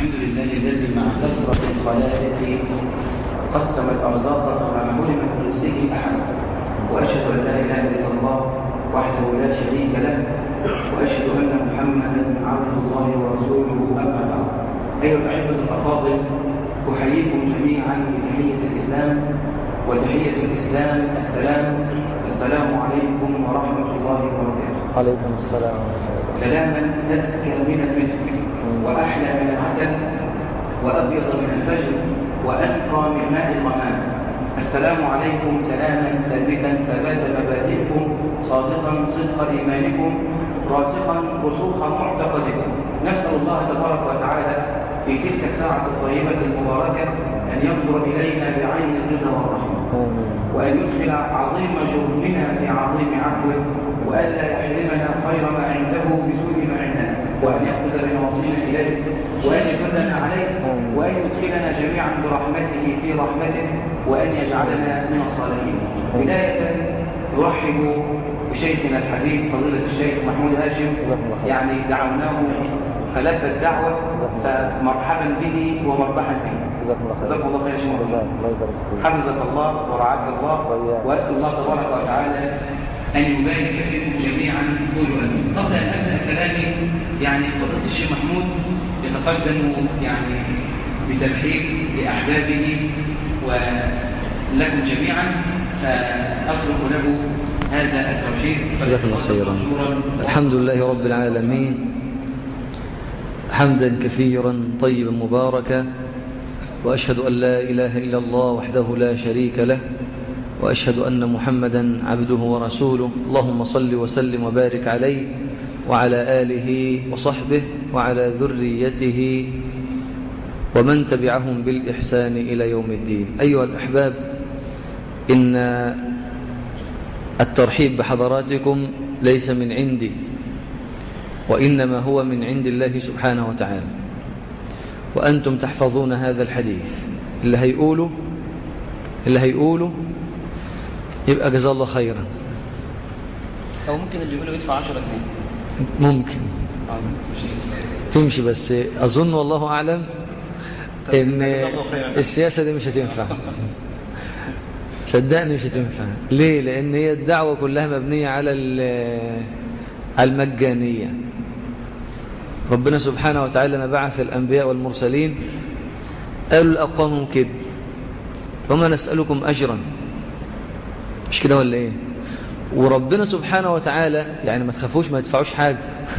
الحمد لله الذي مع كثرة الخلائق قسم الأرزاق فما حرم من رزقه أحد وأشهد أن لا إله إلا الله وحده لا شريك له وأشهد أن محمدا عبد الله ورسوله أما بعد أيها الأحبة الأفاضل أحييكم جميعا بتحية الإسلام وتحية الإسلام السلام السلام عليكم ورحمة الله وبركاته عليكم السلام ورحمة الله كلاما أزكى من المسك وأحلى من العسل وأبيض من الفجر وأنقى من ماء الغمام السلام عليكم سلاما ثابتا ثبات مبادئكم صادقا صدق إيمانكم راسخا رسوخ معتقدكم نسأل الله تبارك وتعالى في تلك الساعة الطيبة المباركة أن ينظر إلينا بعين الرضا والرحمة آمين وأن يدخل عظيم جرمنا في عظيم عفوه وألا يحرمنا خير ما عنده بسوء ما عندنا وأن يأخذ بنواصينا إليه وأن يفضلنا عليه وأن يدخلنا جميعا برحمته في رحمته وأن يجعلنا من الصالحين بداية نرحب بشيخنا الحبيب فضيلة الشيخ محمود هاشم جزاكم الله خير. يعني دعوناه فلبى الدعوة فمرحبا به ومربحا به جزاكم الله خير جزاكم الله خير يا شيخ جزاك الله يبارك فيك حفظك الله ورعاك الله وإياك. وأسأل الله تبارك وتعالى أن يبارك فيكم جميعا قولوا آمين قبل أن أبدأ كلامي يعني فضيلة الشيخ محمود يتقدم يعني بترحيب لأحبابه ولكم جميعا فأترك له هذا الترحيب جزاك الله خيرا مشكورا. الحمد لله رب العالمين حمدا كثيرا طيبا مباركا وأشهد أن لا إله إلا الله وحده لا شريك له وأشهد أن محمدا عبده ورسوله اللهم صل وسلم وبارك عليه وعلى آله وصحبه وعلى ذريته ومن تبعهم بالإحسان إلى يوم الدين أيها الأحباب إن الترحيب بحضراتكم ليس من عندي وإنما هو من عند الله سبحانه وتعالى وأنتم تحفظون هذا الحديث اللي هيقوله اللي هيقوله يبقى جزاه الله خيرا أو ممكن اللي يقوله يدفع 10 جنيه ممكن تمشي بس أظن والله أعلم إن السياسة دي مش هتنفع صدقني مش هتنفع ليه لأن هي الدعوة كلها مبنية على ال- على المجانية ربنا سبحانه وتعالى لما بعث الأنبياء والمرسلين قالوا لأقوامهم كده وما نسألكم أجرا مش كده ولا إيه وربنا سبحانه وتعالى يعني ما تخافوش ما يدفعوش حاجة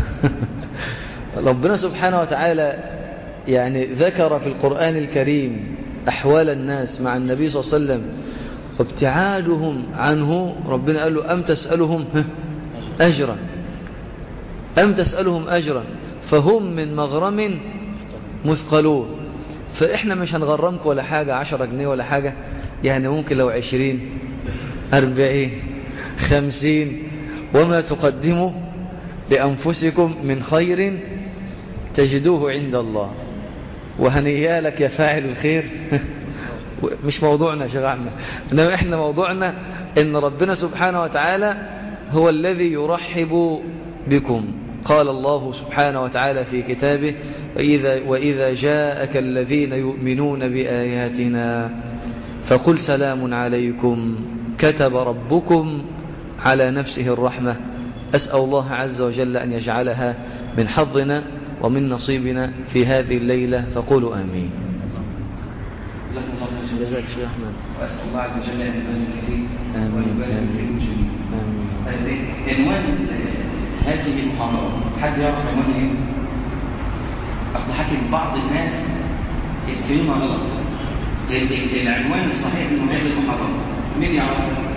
ربنا سبحانه وتعالى يعني ذكر في القرآن الكريم أحوال الناس مع النبي صلى الله عليه وسلم وابتعادهم عنه ربنا قال له أم تسألهم أجرا أم تسألهم أجرا فهم من مغرم مثقلون فإحنا مش هنغرمك ولا حاجة عشرة جنيه ولا حاجة يعني ممكن لو عشرين أربعين خمسين وما تقدموا لأنفسكم من خير تجدوه عند الله وهنيا لك يا فاعل الخير مش موضوعنا يا شيخ احمد انما احنا موضوعنا ان ربنا سبحانه وتعالى هو الذي يرحب بكم قال الله سبحانه وتعالى في كتابه وإذا, وإذا جاءك الذين يؤمنون بآياتنا فقل سلام عليكم كتب ربكم على نفسه الرحمة أسأل الله عز وجل أن يجعلها من حظنا ومن نصيبنا في هذه الليلة فقولوا آمين جزاكم الله خير جزاك شيخ أحمد وأسأل الله عز وجل أن يبارك فيك آمين. وأن يبارك فيكم جميعا طيب إيه؟ عنوان هذه المحاضرة حد يعرف عنوان ايه؟ أصل حكي بعض الناس يكتبونها غلط ال- ال- العنوان الصحيح من هذه المحاضرة مين يعرف؟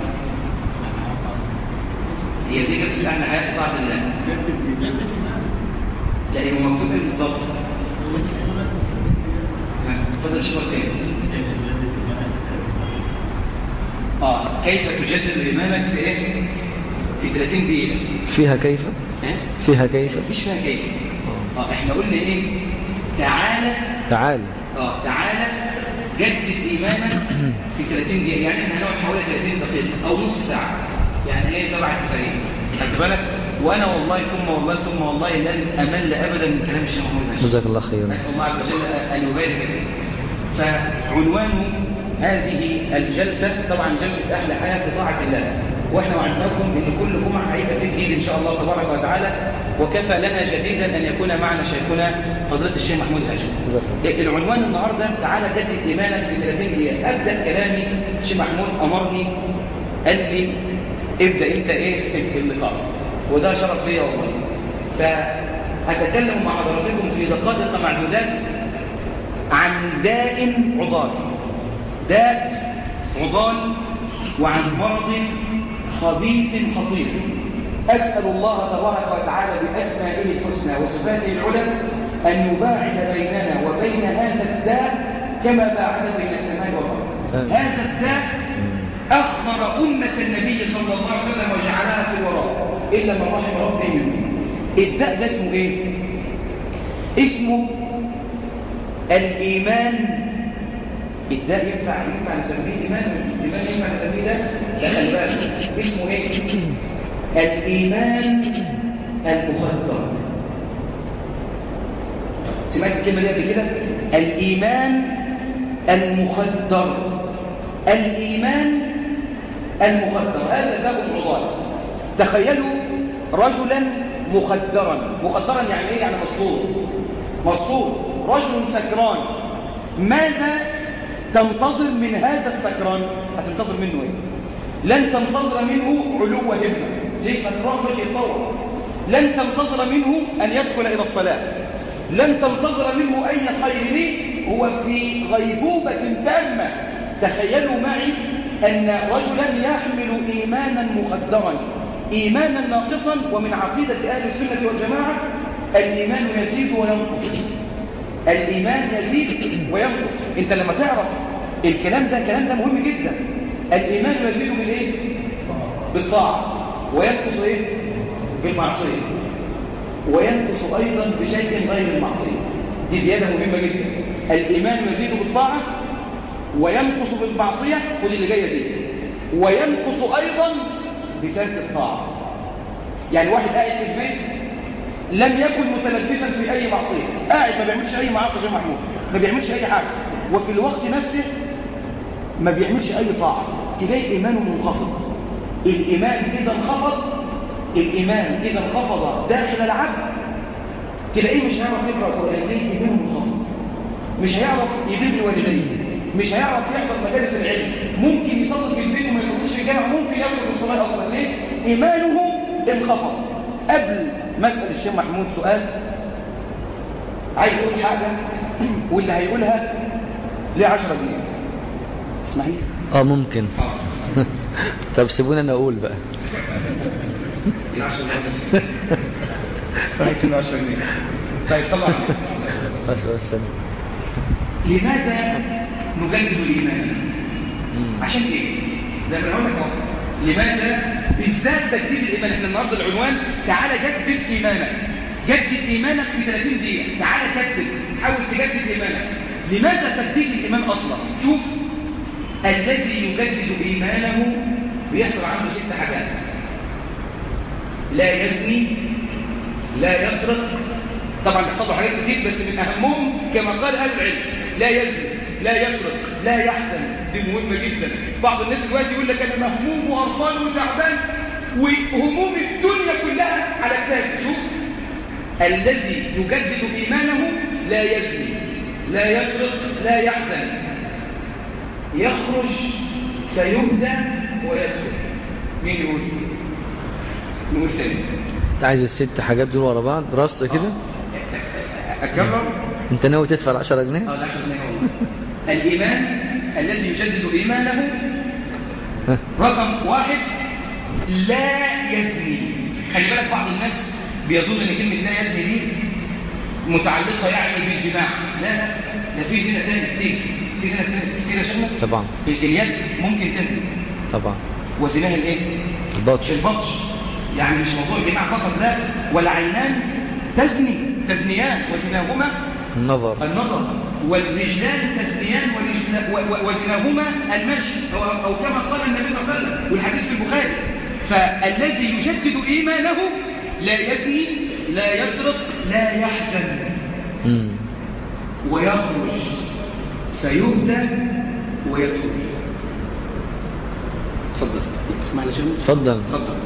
هي دي كانت سلاح لحياة صاحب الله لا هو مكتوب ايه بالظبط؟ ها، اتفضل شو حسين اه كيف تجدد ايمانك في ايه؟ في 30 دقيقة فيها كيف ها؟ فيها كيف مفيش فيها كيف اه احنا قلنا ايه تعالى تعال اه تعالى جدد ايمانك في 30 دقيقه يعني احنا هنقعد حوالي 30 دقيقه او نص ساعه يعني هي تبع ال 90 خدت بالك وانا والله ثم والله ثم والله لن امل ابدا من كلام الشيخ محمود هاشم جزاك الله خيرا نسال الله عز وجل ان يبارك فيه فعنوان هذه الجلسه طبعا جلسه اهل حياه في طاعه الله واحنا وعدناكم ان كل جمعه هيبقى في جديد ان شاء الله تبارك وتعالى وكفى لنا جديدا ان يكون معنا شيخنا فضيله الشيخ محمود هاشم جزاك الله العنوان النهارده تعالى جدد ايمانك في 30 دقيقه ابدا كلامي الشيخ محمود امرني قال لي ابدا انت ايه في اللقاء وده شرف ليا والله فهتكلم مع حضراتكم في دقائق معدودات عن داء عضال داء عضال وعن مرض خبيث خطير أسأل الله تبارك وتعالى بأسمائه الحسنى وصفاته العلى أن يباعد بيننا وبين هذا الداء كما باعد بين السماء والأرض آمين. هذا الداء أخبر أمة النبي صلى الله عليه وسلم وجعلها في الوراء إلا من رحم ربي منه الداء ده اسمه إيه؟ اسمه الإيمان الداء ينفع ينفع نسميه إيمان الإيمان ينفع نسميه ده ده خلي بالك اسمه إيه؟ الإيمان المخدر سمعت الكلمة دي قبل كده؟ الإيمان المخدر الإيمان المخدر هذا باب العضال تخيلوا رجلا مخدرا مخدرا يعني ايه يعني مسطور مسطور رجل سكران ماذا تنتظر من هذا السكران هتنتظر منه ايه لن تنتظر منه علو همه ليه سكران مش يتطور لن تنتظر منه ان يدخل الى الصلاه لن تنتظر منه اي خير ليه هو في غيبوبه تامه تخيلوا معي أن رجلا يحمل إيمانا مخدرا إيمانا ناقصا ومن عقيدة أهل السنة والجماعة الإيمان يزيد وينقص الإيمان يزيد وينقص أنت لما تعرف الكلام ده الكلام ده مهم جدا الإيمان يزيد بالإيه؟ بالطاعة وينقص إيه؟ بالمعصية وينقص أيضا بشيء غير المعصية دي زيادة مهمة جدا الإيمان يزيد بالطاعة وينقص بالمعصية ودي اللي جاية دي وينقص أيضا بترك الطاعة يعني واحد قاعد في البيت لم يكن متلبسا في أي معصية قاعد ما بيعملش أي معصية يا محمود ما بيعملش أي حاجة وفي الوقت نفسه ما بيعملش أي طاعة تلاقي إيمانه منخفض الإيمان إذا انخفض الإيمان إذا انخفض داخل العبد تلاقيه مش هيعرف يقرأ القرآن ليه إيمانه منخفض مش هيعرف يبر والديه مش هيعرف يحضر مجالس العلم ممكن يصلي في البيت وما يصليش في الجامع ممكن يدخل الصلاه اصلا ليه ايمانه انخفض قبل ما اسال الشيخ محمود سؤال عايز اقول حاجه واللي هيقولها ليه 10 جنيه تسمحي اه ممكن طب سيبونا انا اقول بقى ليه 10 جنيه فايتين 10 جنيه طيب صلى على النبي. بس بس لماذا نجدد الايمان مم. عشان ايه ده انا هقول لك اهو لماذا بالذات تجديد الايمان احنا النهارده العنوان تعالى جدد ايمانك جدد ايمانك في 30 دقيقه تعالى جدد حاول تجدد ايمانك لماذا تجديد الايمان اصلا شوف الذي يجدد ايمانه بيحصل عنده ست حاجات لا يزني لا يسرق طبعا بيحصل له حاجات كتير بس من اهمهم كما قال اهل العلم لا يزني لا يسرق لا يحزن دي مهمه جدا بعض الناس دلوقتي يقول لك انا مهموم وقرفان وتعبان وهموم الدنيا كلها على كتاب شوف الذي يجدد ايمانه لا يزني لا يسرق لا يحزن يخرج فيهدى ويدخل مين يقول نقول ثاني انت عايز الست حاجات دول ورا بعض رص كده اكرر انت ناوي تدفع ال 10 جنيه اه لا عشان والله الايمان الذي يجدد ايمانه ها. رقم واحد لا يزني خلي بالك بعض الناس بيظن ان كلمه لا يزني دي متعلقه يعني بالجماع لا لا ده في زنا تاني كتير في زنا تاني كتير يا شباب طبعا اليد ممكن تزني طبعا وزناها الايه البطش البطش يعني مش موضوع جماع فقط لا والعينان تزني تزنيان وزناهما النظر النظر والرجلان تزنيان ورجل- و- و- وزناهما المشي أو, أو كما قال النبي صلى الله عليه وسلم والحديث في البخاري فالذي يجدد إيمانه لا يزني لا يسرق لا يحزن مم. ويخرج فيهدى ويدخل تفضل تسمع لي شنو اتفضل تفضل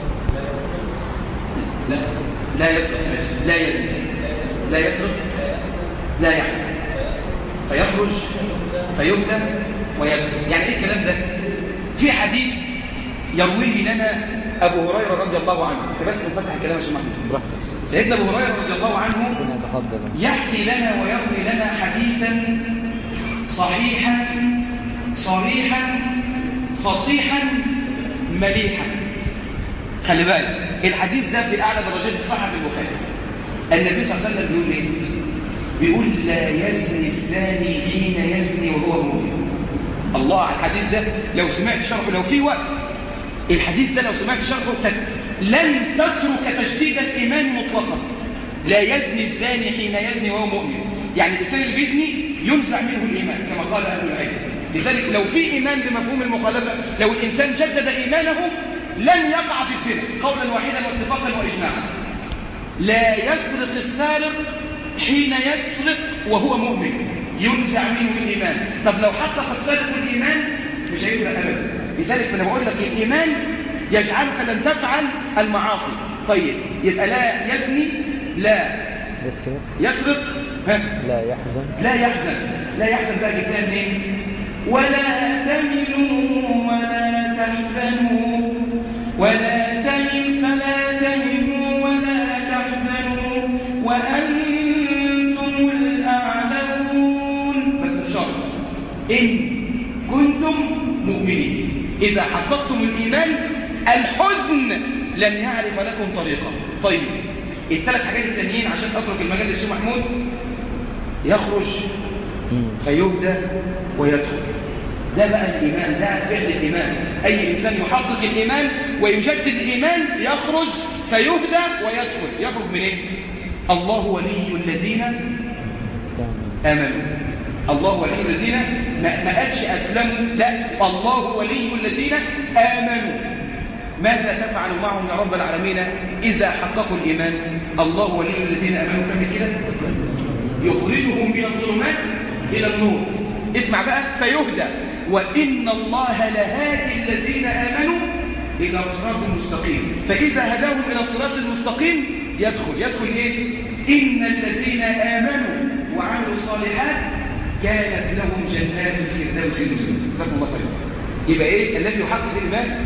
لا لا يسرق ماشي. لا يزني لا يسرق لا يحزن فيخرج فيهدى ويدخل يعني ايه الكلام ده في حديث يرويه لنا ابو هريره رضي الله عنه بس نفتح الكلام يا شيخ محمود براحتك سيدنا ابو هريره رضي الله عنه ربنا يتقبل يحكي لنا ويروي لنا حديثا صحيحا صريحا فصيحا مليحا خلي بالك الحديث ده في اعلى درجات الصحه في البخاري النبي صلى الله عليه وسلم بيقول ايه بيقول لا يزني الزاني حين يزني وهو مؤمن الله على الحديث ده لو سمعت شرحه لو في وقت الحديث ده لو سمعت شرحه تك- لن تترك تشديد الايمان مطلقا لا يزني الزاني حين يزني وهو مؤمن يعني الانسان اللي بيزني ينزع منه الايمان كما قال اهل العلم لذلك لو في ايمان بمفهوم المخالفه لو الانسان جدد ايمانه لن يقع في الزنا قولا واحدا واتفاقا واجماعا لا يسرق السارق حين يسرق وهو مؤمن ينزع منه الايمان طب لو حقق السارق الايمان مش هيسرق ابدا لذلك انا بقول لك الايمان يجعلك لن تفعل المعاصي طيب يبقى لا يزني لا يسرق يسرق ها لا يحزن لا يحزن لا يحزن بقى جبتها منين ولا تمنوا ولا تحزنوا ولا تهن فلا تهنوا ولا تحزنوا وأنتم الأعلون بس الشرط إن كنتم مؤمنين إذا حققتم الإيمان الحزن لن يعرف لكم طريقا طيب الثلاث حاجات التانيين عشان أترك المجال للشيخ محمود يخرج مم. فيبدأ ويدخل ده بقى الإيمان ده فعل الإيمان أي إنسان يحقق الإيمان ويجدد الإيمان يخرج فيهدى ويدخل يخرج من إيه؟ الله ولي الذين آمنوا الله ولي الذين ما ما قالش أسلموا لا الله ولي الذين آمنوا ماذا تفعل معهم يا رب العالمين إذا حققوا الإيمان الله ولي الذين آمنوا كمل كده يخرجهم من الظلمات إلى النور اسمع بقى فيهدى وإن الله لهادي الذين آمنوا إلى صراط مستقيم فإذا هداهم إلى صراط المستقيم يدخل يدخل إيه؟ إن الذين آمنوا وعملوا الصالحات كانت لهم جنات الفردوس نزلا جزاكم الله خيرا يبقى إيه الذي يحقق الإيمان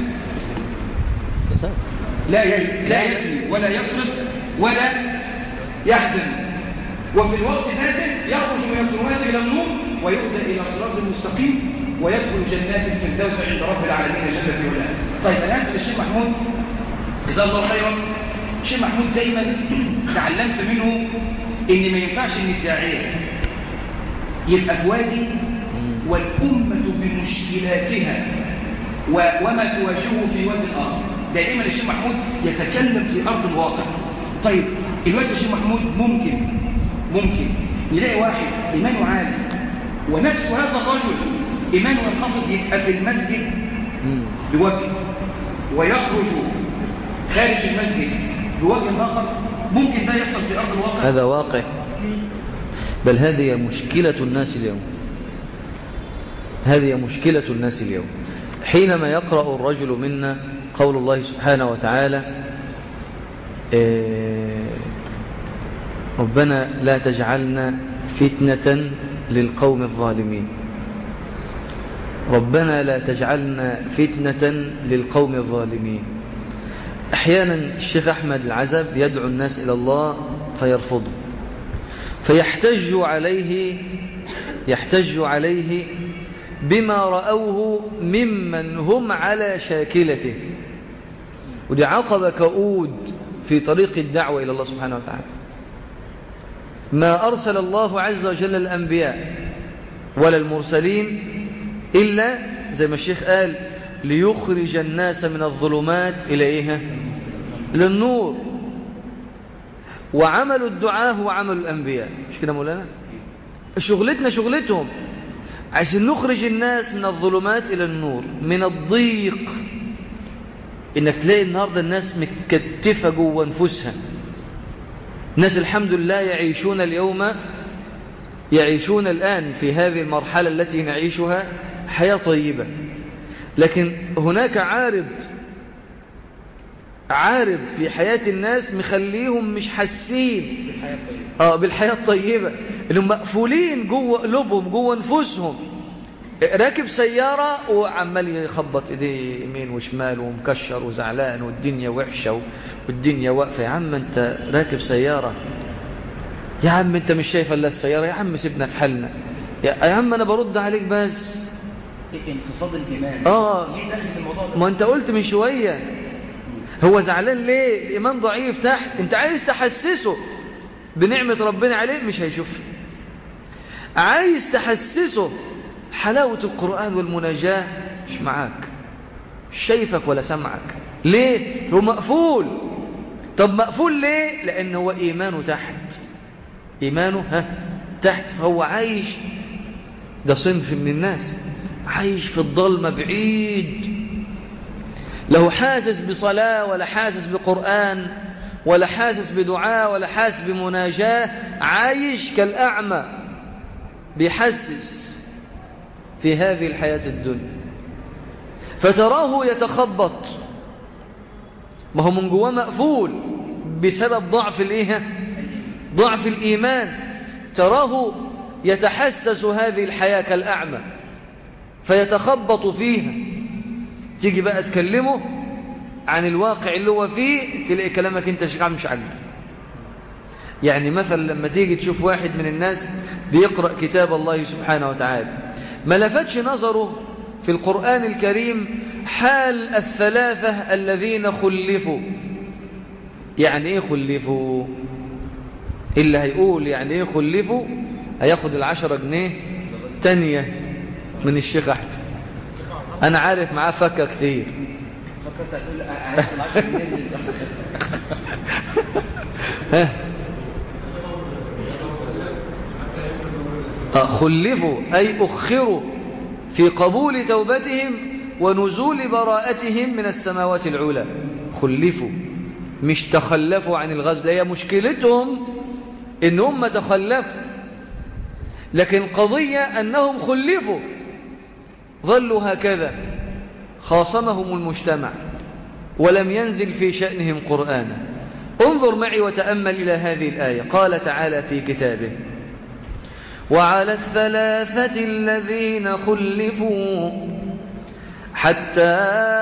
لا ي- لا يزني ولا يسرق ولا يحزن وفي الوقت ذاته يخرج من الظلمات إلى النور ويهدى إلى صراط المستقيم ويدخل جنات الفردوس عند رب العالمين جل في علاه. طيب أنا أسأل الشيخ محمود جزاه الله خيرا الشيخ محمود دايما تعلمت منه إن ما ينفعش إن الداعية يبقى في وادي والأمة بمشكلاتها و- وما تواجهه في وادي آخر دائما الشيخ محمود يتكلم في أرض الواقع طيب الوقت الشيخ محمود ممكن ممكن يلاقي واحد إيمانه عالي ونفس هذا الرجل إيمانه ينخفض يبقى في المسجد مم. بوجه ويخرج خارج المسجد بوجه آخر ممكن ده يحصل في أرض الواقع هذا واقع بل هذه مشكلة الناس اليوم هذه مشكلة الناس اليوم حينما يقرأ الرجل منا قول الله سبحانه وتعالى آه، ربنا لا تجعلنا فتنة للقوم الظالمين ربنا لا تجعلنا فتنة للقوم الظالمين أحيانا الشيخ أحمد العزب يدعو الناس إلى الله فيرفضوا فيحتج عليه يحتج عليه بما رأوه ممن هم على شاكلته ودي عقبة كؤود في طريق الدعوة إلى الله سبحانه وتعالى ما أرسل الله عز وجل الأنبياء ولا المرسلين إلا زي ما الشيخ قال ليخرج الناس من الظلمات إلى إيه إلى النور وعمل الدعاء هو عمل الأنبياء مش كده مولانا شغلتنا شغلتهم عشان نخرج الناس من الظلمات إلى النور من الضيق إنك تلاقي النهاردة الناس متكتفة جوه نفوسها الناس الحمد لله يعيشون اليوم يعيشون الآن في هذه المرحلة التي نعيشها حياة طيبة لكن هناك عارض عارض في حياة الناس مخليهم مش حاسين الحياة الطيبة اه بالحياة الطيبة انهم مقفولين جوه قلوبهم جوه نفوسهم راكب سيارة وعمال يخبط ايديه يمين وشمال ومكشر وزعلان والدنيا وحشة والدنيا واقفة يا عم انت راكب سيارة يا عم انت مش شايف الا السيارة يا عم سيبنا في حالنا يا يا عم انا برد عليك بس انخفاض الإيمان آه. ليه داخل في الموضوع ده؟ ما انت قلت من شوية هو زعلان ليه الإيمان ضعيف تحت انت عايز تحسسه بنعمة ربنا عليه مش هيشوفها عايز تحسسه حلاوة القرآن والمناجاة مش معاك مش شايفك ولا سمعك ليه هو مقفول طب مقفول ليه لأن هو إيمانه تحت إيمانه ها تحت فهو عايش ده صنف من الناس عايش في الضلمة بعيد له حاسس بصلاة ولا حاسس بقرآن ولا حاسس بدعاء ولا حاسس بمناجاة عايش كالأعمى بيحسس في هذه الحياة الدنيا فتراه يتخبط ما هو من جواه مقفول بسبب ضعف الايه ضعف الإيمان تراه يتحسس هذه الحياة كالأعمى فيتخبط فيها تيجي بقى تكلمه عن الواقع اللي هو فيه تلاقي كلامك انت شيخ مش عاجبك يعني مثلا لما تيجي تشوف واحد من الناس بيقرأ كتاب الله سبحانه وتعالى ما لفتش نظره في القرآن الكريم حال الثلاثة الذين خلفوا يعني ايه خلفوا اللي هيقول يعني ايه خلفوا هياخد العشرة جنيه تانية من الشيخ أحمد أنا عارف معاه فكة كتير فكرت هتقول عرفت العشر جنيه اللي- ها آه، خلفوا أي أخروا في قبول توبتهم ونزول براءتهم من السماوات العلى خلفوا مش تخلفوا عن الغزل هي مشكلتهم إن هم تخلفوا لكن قضية أنهم خلفوا ظلوا هكذا خاصمهم المجتمع ولم ينزل في شأنهم قرآنا انظر معي وتأمل إلى هذه الآية قال تعالى في كتابه وعلى الثلاثة الذين خلفوا حتى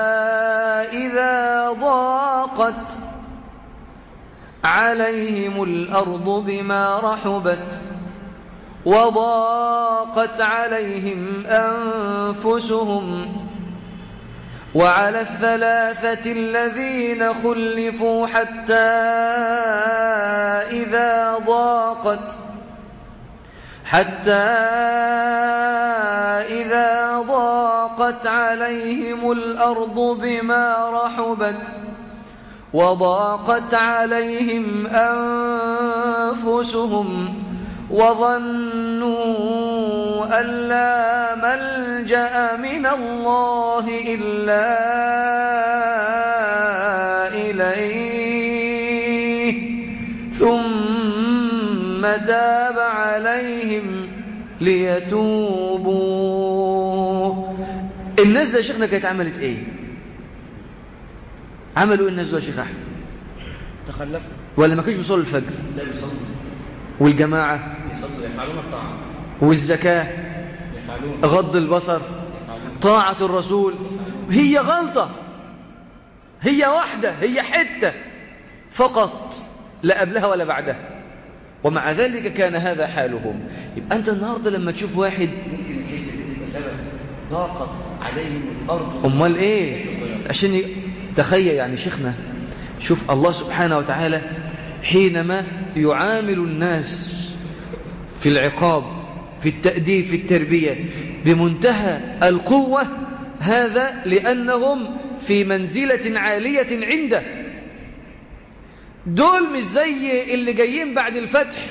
إذا ضاقت عليهم الأرض بما رحبت وضاقت عليهم أنفسهم وعلى الثلاثة الذين خلفوا حتى إذا ضاقت حتى إذا ضاقت عليهم الأرض بما رحبت وضاقت عليهم أنفسهم وظنوا أن لا ملجأ من الله إلا إليه ثم تاب عليهم ليتوبوا الناس ده يا شيخنا كانت عملت ايه عملوا ايه الناس ده يا شيخ احمد تخلفوا ولا ما كانش بيصلوا الفجر لا بيصلوا والجماعة يصلوا يفعلون الطاعة والزكاة يفعلون غض البصر يفعلون طاعة الرسول هي غلطة هي واحدة هي حتة فقط لا قبلها ولا بعدها ومع ذلك كان هذا حالهم يبقى أنت النهاردة لما تشوف واحد ممكن الحتة دي تبقى سبب ضاقت عليهم الأرض أمال إيه عشان ي- تخيل يعني شيخنا شوف الله سبحانه وتعالى حينما يعامل الناس في العقاب في التأديب في التربية بمنتهى القوة هذا لأنهم في منزلة عالية عنده دول مش زي اللي جايين بعد الفتح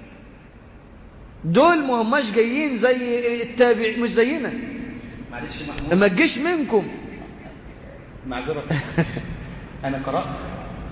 دول ما هماش جايين زي التابع مش زينا معلش محمود ما تجيش منكم معذرة أنا قرأت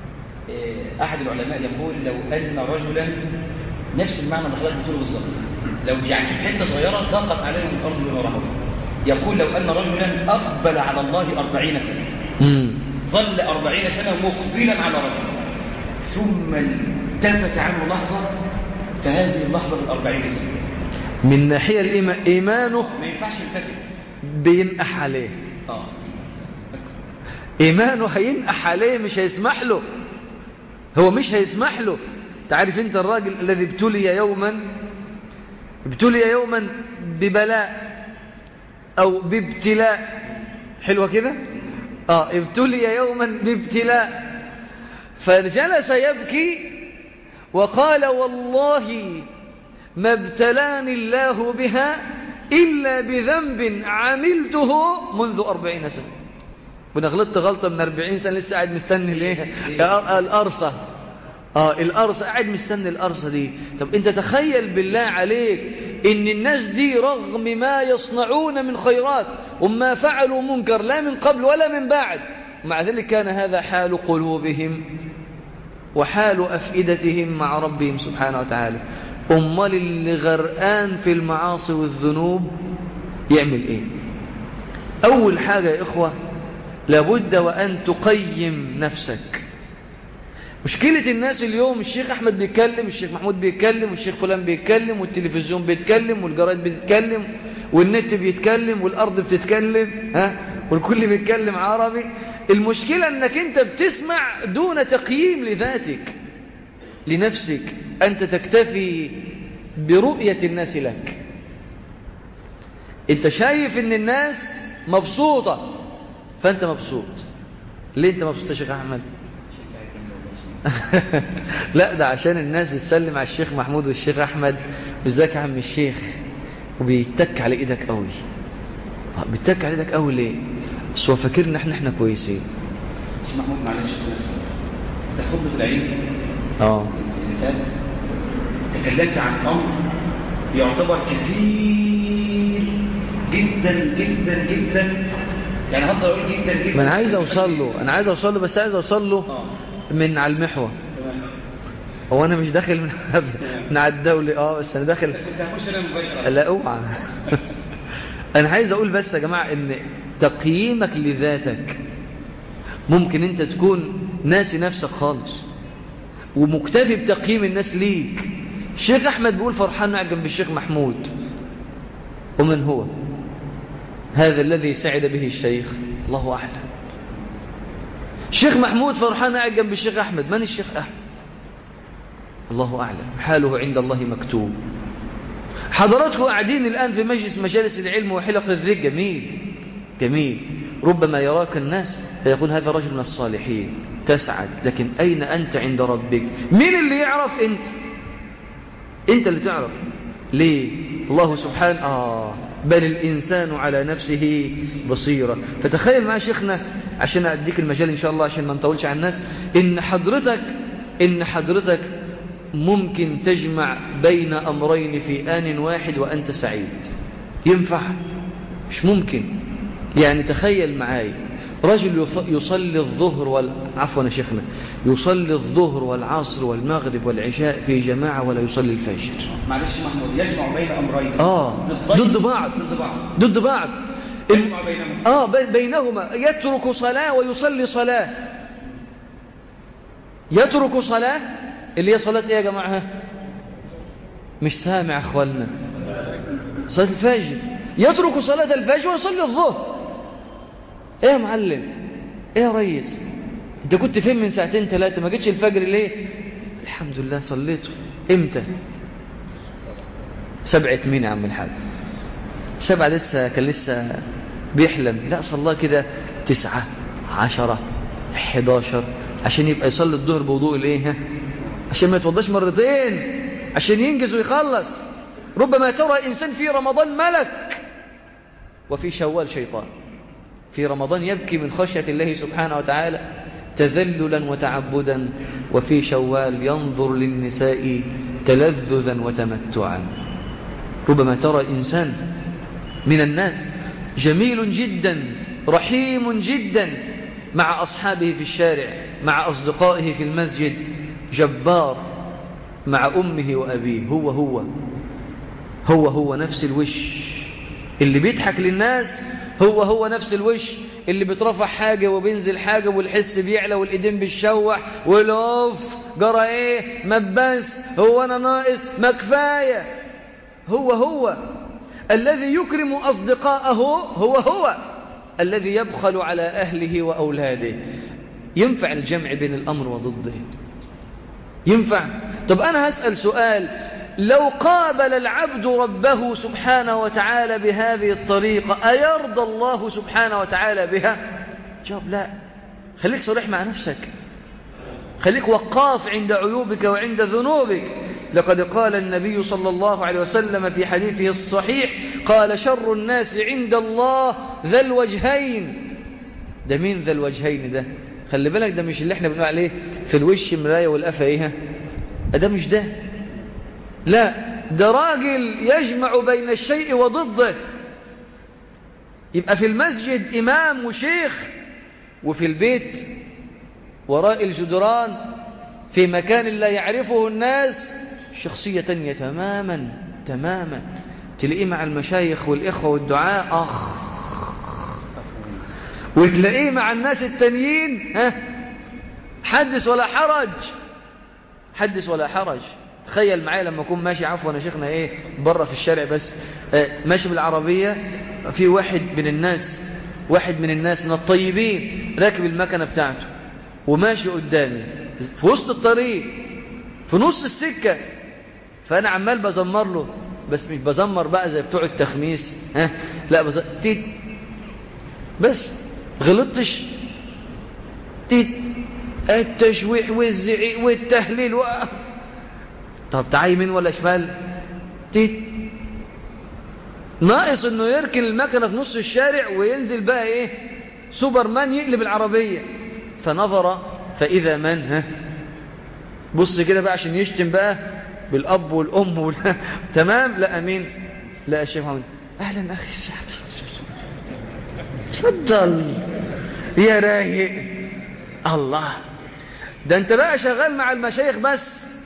آه، أحد العلماء يقول لو أن رجلا نفس المعنى اللي حضرتك بتقوله بالظبط لو يعني في حتة صغيرة ضاقت عليهم الأرض بما رحبت يقول لو أن رجلا أقبل على الله أربعين سنة مم. ظل أربعين سنة مقبلا على ربه ثم التفت عنه لحظة فهذه اللحظة الأربعين سنة من ناحية الإيمان إيمانه ما ينفعش يلتفت بينقح عليه اه إيمانه هينقح عليه مش هيسمح له هو مش هيسمح له تعرف انت الراجل الذي ابتلي يوما ابتلي يوما ببلاء او بابتلاء حلوة كده اه ابتلي يوما بابتلاء فجلس يبكي وقال والله ما ابتلاني الله بها إلا بذنب عملته منذ أربعين سنة وانا غلطت غلطة من 40 سنة لسه قاعد مستني ليه يا القرصة اه القرصة قاعد مستني القرصة دي طب انت تخيل بالله عليك ان الناس دي رغم ما يصنعون من خيرات وما فعلوا منكر لا من قبل ولا من بعد مع ذلك كان هذا حال قلوبهم وحال أفئدتهم مع ربهم سبحانه وتعالى أمال اللي غرقان في المعاصي والذنوب يعمل ايه أول حاجة يا إخوة لابد وأن تقيم نفسك مشكلة الناس اليوم الشيخ أحمد بيتكلم الشيخ محمود بيتكلم والشيخ فلان بيتكلم والتلفزيون بيتكلم والجرايد بتتكلم والنت بيتكلم والأرض بتتكلم ها والكل بيتكلم عربي المشكلة أنك أنت بتسمع دون تقييم لذاتك لنفسك أنت تكتفي برؤية الناس لك أنت شايف أن الناس مبسوطة فأنت مبسوط ليه أنت مبسوط يا شيخ أحمد لا ده عشان الناس بتسلم على الشيخ محمود والشيخ أحمد ازيك يا عم الشيخ وبيتك على ايدك قوي بيتك على ايدك قوي ليه بس هو فاكرنا احنا احنا كويسين مش محمود معلش سنة سنة ده خطبة العيد اه اللي فات تكلمت عن أمر يعتبر كثير جدا جدا جدا يعني هقدر أقول جدا جدا ما انا عايز اوصل له انا عايز اوصل له بس عايز اوصل له اه من على المحور تمام هو انا مش داخل من من على الدولي اه بس انا داخل كنت هخش انا مباشرة لا اوعى انا عايز اقول بس يا جماعه ان تقييمك لذاتك ممكن انت تكون ناسي نفسك خالص ومكتفي بتقييم الناس ليك الشيخ احمد بيقول فرحان قاعد جنب الشيخ محمود ومن هو هذا الذي سعد به الشيخ الله اعلم الشيخ محمود فرحان قاعد جنب الشيخ احمد من الشيخ احمد الله اعلم حاله عند الله مكتوب حضراتكم قاعدين الآن في مجلس مجالس العلم وحلق الذكر جميل جميل ربما يراك الناس فيقول هذا رجل من الصالحين تسعد لكن أين أنت عند ربك مين اللي يعرف أنت أنت اللي تعرف ليه الله سبحانه آه بل الإنسان على نفسه بصيرة فتخيل مع شيخنا عشان أديك المجال إن شاء الله عشان ما نطولش على الناس إن حضرتك إن حضرتك ممكن تجمع بين أمرين في آن واحد وأنت سعيد ينفع مش ممكن يعني تخيل معاي رجل يص- يصلي الظهر وال... عفوا يا شيخنا يصلي الظهر والعصر والمغرب والعشاء في جماعة ولا يصلي الفجر معلش محمود يجمع بين أمرين آه ضدين. ضد بعض ضد بعض ضد بعض يجمع بينهم آه بي- بينهما يترك صلاة ويصلي صلاة يترك صلاة اللي هي صلاة ايه يا جماعة مش سامع اخوالنا صلاة الفجر يترك صلاة الفجر ويصلي الظهر ايه يا معلم ايه يا ريس انت كنت فين من ساعتين ثلاثة ما جيتش الفجر ليه الحمد لله صليته امتى سبعة مين يا عم الحاج سبعة لسه كان لسه بيحلم لا صلى كده تسعة عشرة حداشر عشان يبقى يصلي الظهر بوضوء الايه ها؟ عشان ما يتوضاش مرتين عشان ينجز ويخلص ربما ترى إنسان في رمضان ملك وفي شوال شيطان في رمضان يبكي من خشية الله سبحانه وتعالى تذللا وتعبدا وفي شوال ينظر للنساء تلذذا وتمتعا ربما ترى إنسان من الناس جميل جدا رحيم جدا مع أصحابه في الشارع مع أصدقائه في المسجد جبار مع أمه وأبيه هو هو هو هو نفس الوش اللي بيضحك للناس هو هو نفس الوش اللي بيترفع حاجة وبينزل حاجة والحس بيعلى والإيدين بيتشوح والأوف جرى ايه ما بس هو أنا ناقص ما كفاية هو هو الذي يكرم أصدقاءه هو هو الذي يبخل على أهله وأولاده ينفع الجمع بين الأمر وضده ينفع طب أنا هسأل سؤال لو قابل العبد ربه سبحانه وتعالى بهذه الطريقة أيرضى الله سبحانه وتعالى بها جواب لا خليك صريح مع نفسك خليك وقاف عند عيوبك وعند ذنوبك لقد قال النبي صلى الله عليه وسلم في حديثه الصحيح قال شر الناس عند الله ذا الوجهين ده مين ذا الوجهين ده خلي بالك ده مش اللي احنا بنقول عليه في الوش مراية والقفا ايه ده مش ده لا ده راجل يجمع بين الشيء وضده يبقى في المسجد إمام وشيخ وفي البيت وراء الجدران في مكان لا يعرفه الناس شخصية تانية تماما تماما تلاقيه مع المشايخ والإخوة والدعاء أخ وتلاقيه مع الناس التانيين ها حدث ولا حرج حدث ولا حرج تخيل معايا لما اكون ماشي عفوا يا شيخنا ايه بره في الشارع بس آه ماشي بالعربيه في واحد من الناس واحد من الناس من الطيبين راكب المكنه بتاعته وماشي قدامي في وسط الطريق في نص السكه فانا عمال بزمر له بس مش بزمر بقى زي بتوع التخميس ها لا بز... تيت بس غلطتش تيت التشويح والزعيق والتهليل و... طب تعالى يمين ولا شمال تيت ناقص انه يركن المكنه في نص الشارع وينزل بقى ايه سوبرمان يقلب العربيه فنظر فاذا من ها بص كده بقى عشان يشتم بقى بالاب والام وال... تمام لا امين لا الشيخ محمد اهلا اخي تفضل يا رايق الله ده انت بقى شغال مع المشايخ بس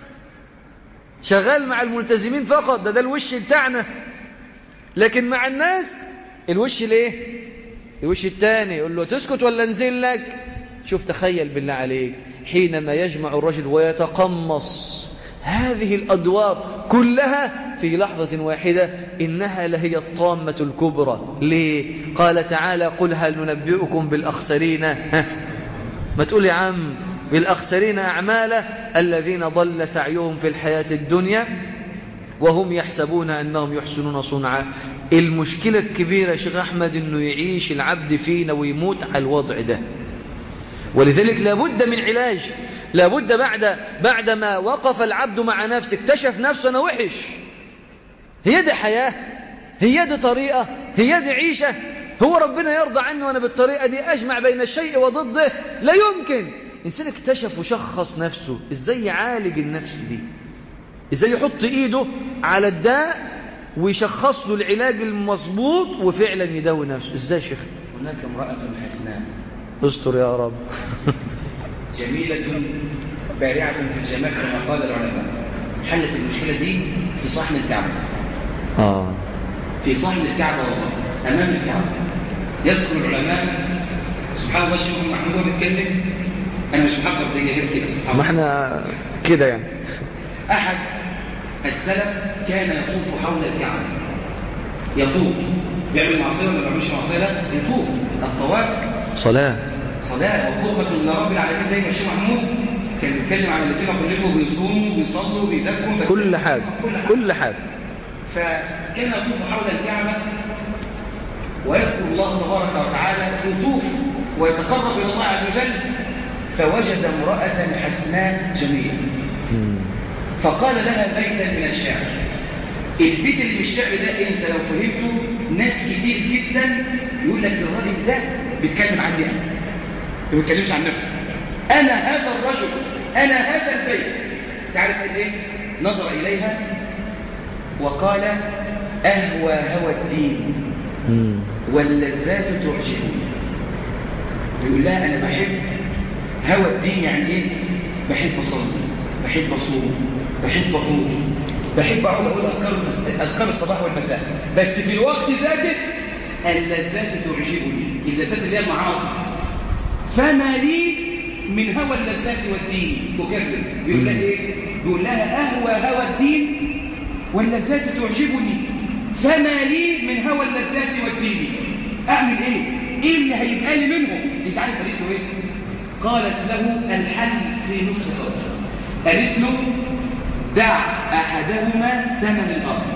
شغال مع الملتزمين فقط ده ده الوش بتاعنا لكن مع الناس الوش ليه الوش التاني يقول له تسكت ولا انزل لك شوف تخيل بالله عليك حينما يجمع الرجل ويتقمص هذه الأدوار كلها في لحظة واحدة إنها لهي الطامة الكبرى ليه قال تعالى قل هل ننبئكم بالأخسرين ها ما تقول يا عم بالأخسرين أعمالا الذين ضل سعيهم في الحياة الدنيا وهم يحسبون أنهم يحسنون صنعا المشكلة الكبيرة يا شيخ أحمد أنه يعيش العبد فينا ويموت على الوضع ده ولذلك لابد من علاج لابد بعد بعدما وقف العبد مع نفسه اكتشف نفسه أنا وحش هي دي حياة هي دي طريقة هي دي عيشة هو ربنا يرضى عني وأنا بالطريقة دي أجمع بين الشيء وضده لا يمكن إنسان اكتشف وشخص نفسه إزاي يعالج النفس دي إزاي يحط إيده على الداء ويشخص له العلاج المظبوط وفعلا يداوي نفسه إزاي شيخ هناك امرأة حسناء استر يا رب جميلة بارعة في الجمال كما قال العلماء حلت المشكلة دي في صحن الكعبة آه في صحن الكعبة والله أمام الكعبة يذكر العلماء سبحان الله الشيخ محمود وهو بيتكلم أنا مش محقق زي جت كده سبحان ما الله احنا كده يعني أحد السلف كان يطوف حول الكعبة يطوف بيعمل معصية ولا ما بيعملش معصية لا يطوف الطواف صلاة صلاة وقربة لرب العالمين زي ما الشيخ محمود كان بيتكلم عن الذين خلفوا بيصوموا وبيصلوا وبيزكوا بس كل حاجة كل حاجة كل حاجة فكان يطوف حول الكعبة ويذكر الله تبارك وتعالى يطوف ويتقرب إلى الله عز وجل فوجد امرأة حسناء جميلة مم. فقال لها بيتا من الشعر البيت اللي في الشعر ده انت لو فهمته ناس كتير جدا يقول لك الراجل ده بيتكلم عني انا ما بيتكلمش عن نفسه انا هذا الرجل انا هذا البيت تعرف قد ايه نظر اليها وقال اهوى هوى الدين مم. واللذات تعجبني بيقول لها أنا بحب هوى الدين يعني إيه بحب أصلي بحب أصوم بحب أطوف بحب أقول أقول أذكار, المس... أذكار الصباح والمساء بس في الوقت ذاته اللذات تعجبني اللذات اللي هي المعاصي فما لي من هوى اللذات والدين تكرر بيقول لها ايه بيقول لها اهوى هوى الدين واللذات تعجبني فما لي من هوى اللذات والدين اعمل ايه ايه اللي هيبقى لي منهم انت عارف قالت له ايه قالت له الحل في نصف سطر قالت له دع احدهما ثمن الاخر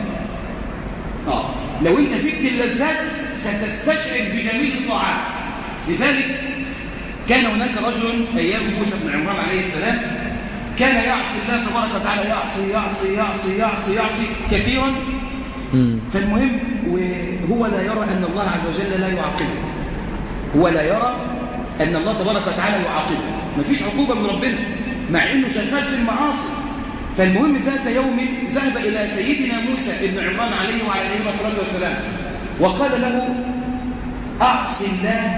اه لو انت سبت اللذات ستستشعر بجميل الطاعات لذلك كان هناك رجل ايام موسى بن عمران عليه السلام كان يعصي الله تبارك وتعالى يعصي يعصي يعصي يعصي يعصي كثيرا مم. فالمهم وهو لا يرى ان الله عز وجل لا يعاقبه هو لا يرى ان الله تبارك وتعالى يعاقبه مفيش عقوبه من ربنا مع انه شغال في المعاصي فالمهم ذات يوم ذهب الى سيدنا موسى بن عمران عليه وعلى اله الصلاه والسلام وقال له اعصي الله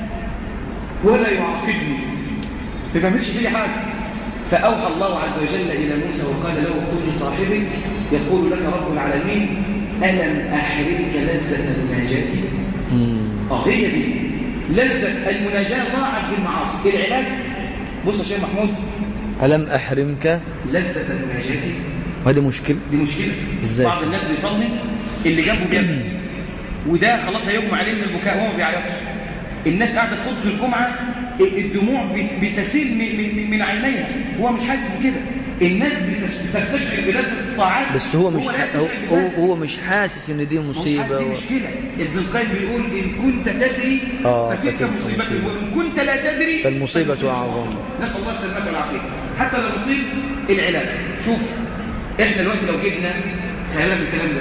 ولا يعاقبني ما بيعملش فيه حاجه فاوحى الله عز وجل الى موسى وقال له قل لصاحبك يقول لك رب العالمين الم احرمك لذه المناجاه مم. اه هي دي لذه المناجاه ضاعت بالمعاصي العلاج بص يا شيخ محمود ألم أحرمك لذه المناجاه وهذه مشكلة دي مشكله إزاي؟ بعض الناس بيصلي اللي جنبه بيبكي وده خلاص هيغمى عليه من البكاء وهو ما بيعيطش الناس قاعده تخطب الجمعه الدموع بت- بتسيل من- من من عينيها هو مش حاسس بكده الناس بتس- بتستشعر بلذة الطاعات بس هو مش لا ح... هو, يستشعر هو, بذلك. هو مش حاسس ان دي مش مصيبة حاسس دي و... مشكلة ابن القيم بيقول إن كنت تدري آه، فتلك فتلك مصيبة مصيبة. وإن كنت لا تدري فالمصيبة فالمصيبة أعظم. نسأل الله السلامة والعافية حتى لو نطيب العلاج شوف احنا دلوقتي لو جبنا خيالا من الكلام ده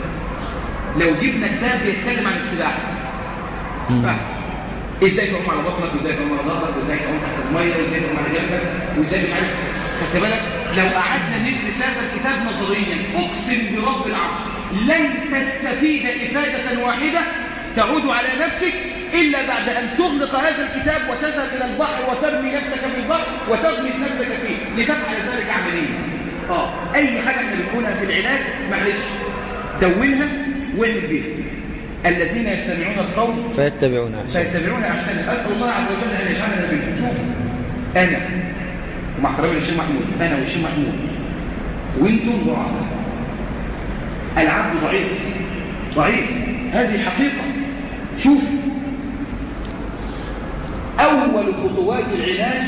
لو جبنا كتاب بيتكلم عن السباحة مم. السباحة ازاي تعوم على بطنك وازاي تعوم على ظهرك وازاي تعوم تحت الميه وازاي تعوم على جنبك وازاي مش عارف خدت بالك لو قعدنا ندرس هذا الكتاب نظريا اقسم برب العرش لن تستفيد افاده واحده تعود على نفسك الا بعد ان تغلق هذا الكتاب وتذهب الى البحر وترمي نفسك في البحر وتغمس نفسك فيه لتفعل ذلك عمليا اه اي حاجه احنا بنقولها في العلاج معلش دونها واعمل بيها الذين يستمعون القول فيتبعون أحسن فيتبعون احسنه اسال الله عز وجل ان يجعلنا منهم شوف انا ومع احترامي للشيخ محمود انا والشيخ محمود وانتم ضعفاء العبد ضعيف ضعيف هذه حقيقه شوف اول خطوات العلاج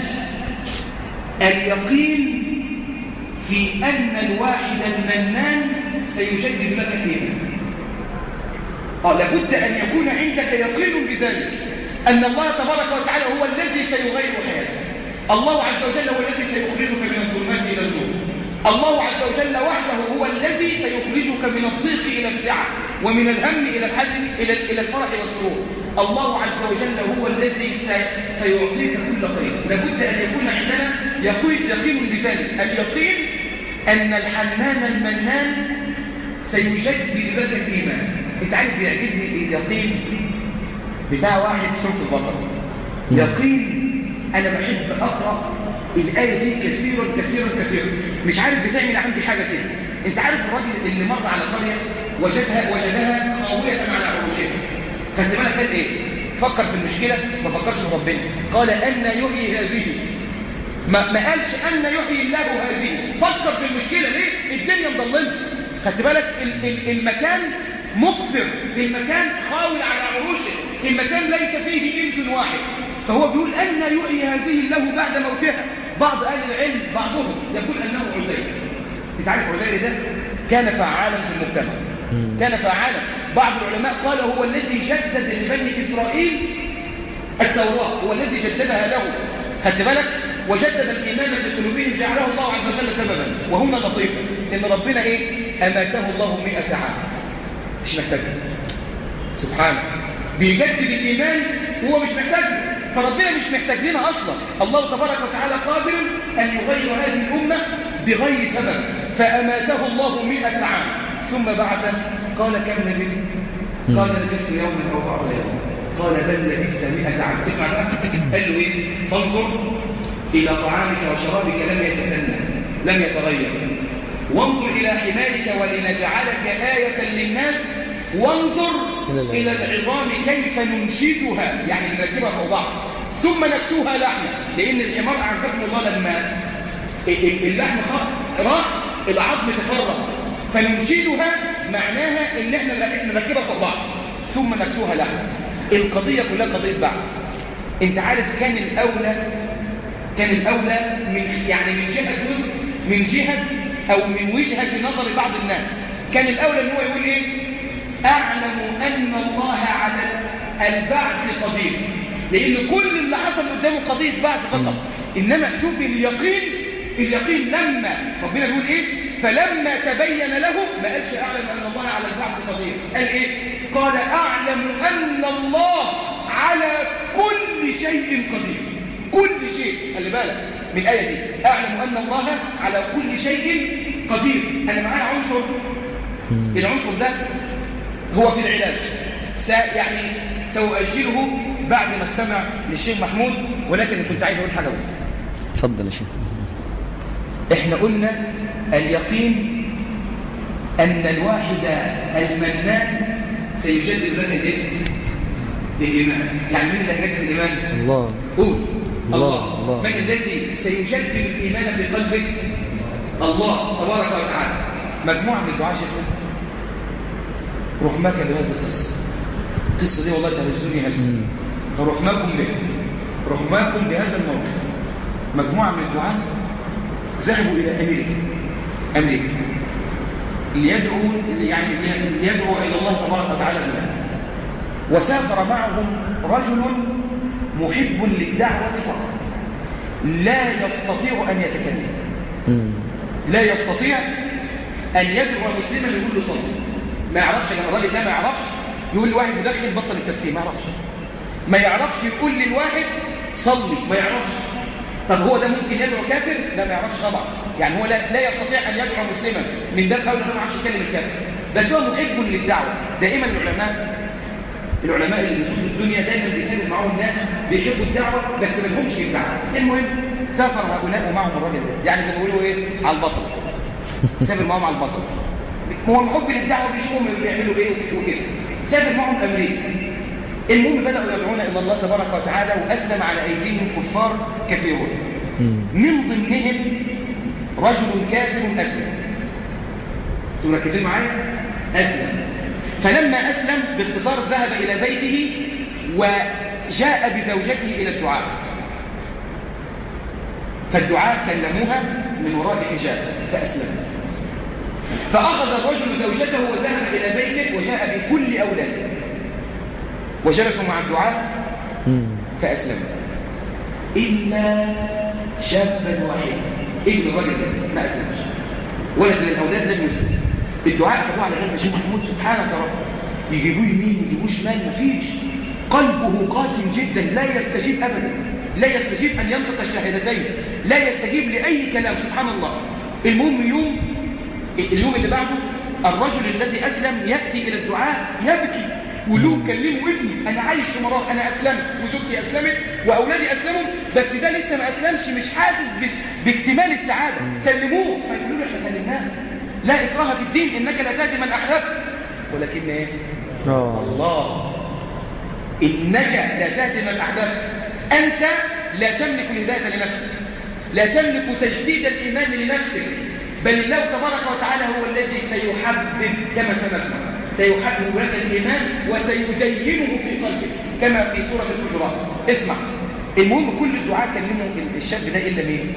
اليقين في ان الواحد المنان سيجدد لك ايمانك قال لابد أن يكون عندك يقين بذلك أن الله تبارك وتعالى هو الذي سيغير حياتك الله عز وجل هو الذي سيخرجك من الظلمات إلى النور الله عز وجل وحده هو الذي سيخرجك من الضيق إلى السعة ومن الهم إلى الحزن إلى إلى الفرح والسرور الله عز وجل هو الذي سي- سيعطيك كل خير لابد أن يكون عندنا يقين يقين بذلك اليقين أن الحنان المنان سيجدد لك إيمان انت عارف بيعجبني اليقين بتاع واحد سورة البقرة مم. يقين انا بحب اقرا الايه دي كثيرا كثيرا كثيرا مش عارف بتعمل عندي حاجه كده انت عارف الراجل اللي مر على قريه وجدها وجدها خاويه على عروشها خدت بالك قال ايه فكر في المشكله ما فكرش في ربنا قال ان يحيي هذه ما, ما قالش أن يحيي الله هذه فكر في المشكلة ليه الدنيا مضلمة خدت بالك ال- ال- المكان مقفر المكان خاوي على عروشه المكان ليس فيه إنس واحد فهو بيقول أن يحيي هذه الله بعد موتها بعض أهل العلم بعضهم يقول أنه عزير انت عارف عزير ده كان فعالا في المجتمع مم. كان فعالا بعض العلماء قال هو الذي جدد لبني إسرائيل التوراة هو الذي جددها له خدت بالك وجدد الإيمان في قلوبهم جعله الله عز وجل سببا وهم لطيفة إن ربنا إيه أماته الله مئة عام مش محتاج سبحانه بيجدد الإيمان وهو مش محتاج فربنا مش محتاج لنا أصلا الله تبارك وتعالى قادر أن يغير هذه الأمة بغير سبب فأماته الله مئة عام ثم بعث قال كم لبثت قال لبثت يوما أو بعض يوم قال بل لبثت 100 عام اسمع بقى قال له ايه فانظر الى طعامك وشرابك لم يتسنى لم يتغير وانظر الى حمارك ولنجعلك آية للناس وانظر الى العظام كيف ننشدها يعني نركبها فوق بعض ثم نكسوها لحمة لان الحمار اعزكم الله لما اللحم راح العظم تفرق فننشدها معناها ان احنا نركبها فوق بعض ثم نكسوها لحمة القضية كلها قضية بعض انت عارف كان الاولى كان الاولى من يعني من جهة من جهة او من وجهة نظر بعض الناس كان الاولى ان هو يقول ايه اعلم ان الله على البعث قدير لان كل اللي حصل قدامه قضية بعث فقط انما شوف اليقين اليقين لما ربنا يقول ايه فلما تبين له ما قالش اعلم ان الله على البعث قدير قال ايه قال اعلم ان الله على كل شيء قدير كل شيء خلي بالك من الايه دي اعلم ان الله على كل شيء قدير انا معايا عنصر العنصر ده هو في العلاج يعني سأؤجله بعد ما استمع للشيخ محمود ولكن كنت عايز اقول حاجه بس اتفضل يا شيخ احنا قلنا اليقين ان الواحد المنان سيجدد لك الايه الايمان يعني مين اللي هيجدد الايمان الله قول الله الله من الذي سيجدد الايمان في قلبك الله تبارك وتعالى مجموعه من الدعاء شيخ رحمك بهذه القصه القصه دي والله تهزني هزه فرحماكم به رحماكم بهذا الموقف مجموعه من الدعاء ذهبوا إلى أمريكا أمريكا ليدعوا يعني ليدعوا إلى الله تبارك وتعالى بالله وسافر معهم رجل محب للدعوة فقط لا يستطيع أن يتكلم لا يستطيع أن يدعو مسلما يقول له صلي ما يعرفش كان الراجل ده ما يعرفش يقول لواحد مدخن بطل التدخين ما يعرفش ما يعرفش يقول للواحد صلي ما يعرفش طب هو ده ممكن يدعو كافر لا ما يعرفش طبعا يعني هو لا, لا يستطيع ان يدعو مسلما من باب اولى ما يعرفش يكلم الكافر بس هو محب للدعوه دائما العلماء العلماء اللي في الدنيا دايما بيسافر معاهم ناس بيحبوا الدعوه بس ما لهمش الدعوه المهم سافر هؤلاء ومعهم الراجل ده يعني زي ما بيقولوا ايه على البصر سافر معاهم على البصر هو محب للدعوه بيشوفهم بيعملوا ايه وكده سافر معاهم امريكا المهم بدأوا يدعون إلى الله تبارك وتعالى وأسلم على أيديهم كفار كثيرون من ضمنهم رجل كافر أسلم انتم مركزين معايا أسلم فلما أسلم باختصار ذهب إلى بيته وجاء بزوجته إلى الدعاء فالدعاء كلموها من وراء حجاب فأسلمت فأخذ الرجل زوجته وذهب إلى بيته وجاء بكل أولاده وجلسوا مع الدعاء فأسلموا إلا شابا واحدا ابن الرجل ده ما أسلمش ولد من الأولاد لم يسلم الدعاء خدوه على جنب الشيخ محمود سبحانك يا رب يجيبوه يمين يجيبوه شمال مفيش قلبه قاسم جدا لا يستجيب أبدا لا يستجيب أن ينطق الشهادتين لا يستجيب لأي كلام سبحان الله المهم يوم اليوم اللي بعده الرجل الذي أسلم يأتي إلى الدعاء يبكي ولو كلموا ابني انا عايش في مرار انا اسلمت وزوجتي اسلمت واولادي اسلموا بس ده لسه ما اسلمش مش حاسس باكتمال السعاده كلموه فيقولوا له احنا كلمناه لا اكراه في الدين انك لا تهدي من احببت ولكن ايه الله انك لا تهدي من احببت انت لا تملك الهدايه لنفسك لا تملك تجديد الايمان لنفسك بل الله تبارك وتعالى هو الذي سيحبب كما تنسمع سيحبب لك الإيمان وسيزينه في قلبك كما في سورة الحجرات اسمع المهم كل الدعاء كلموا الشاب ده إلا مين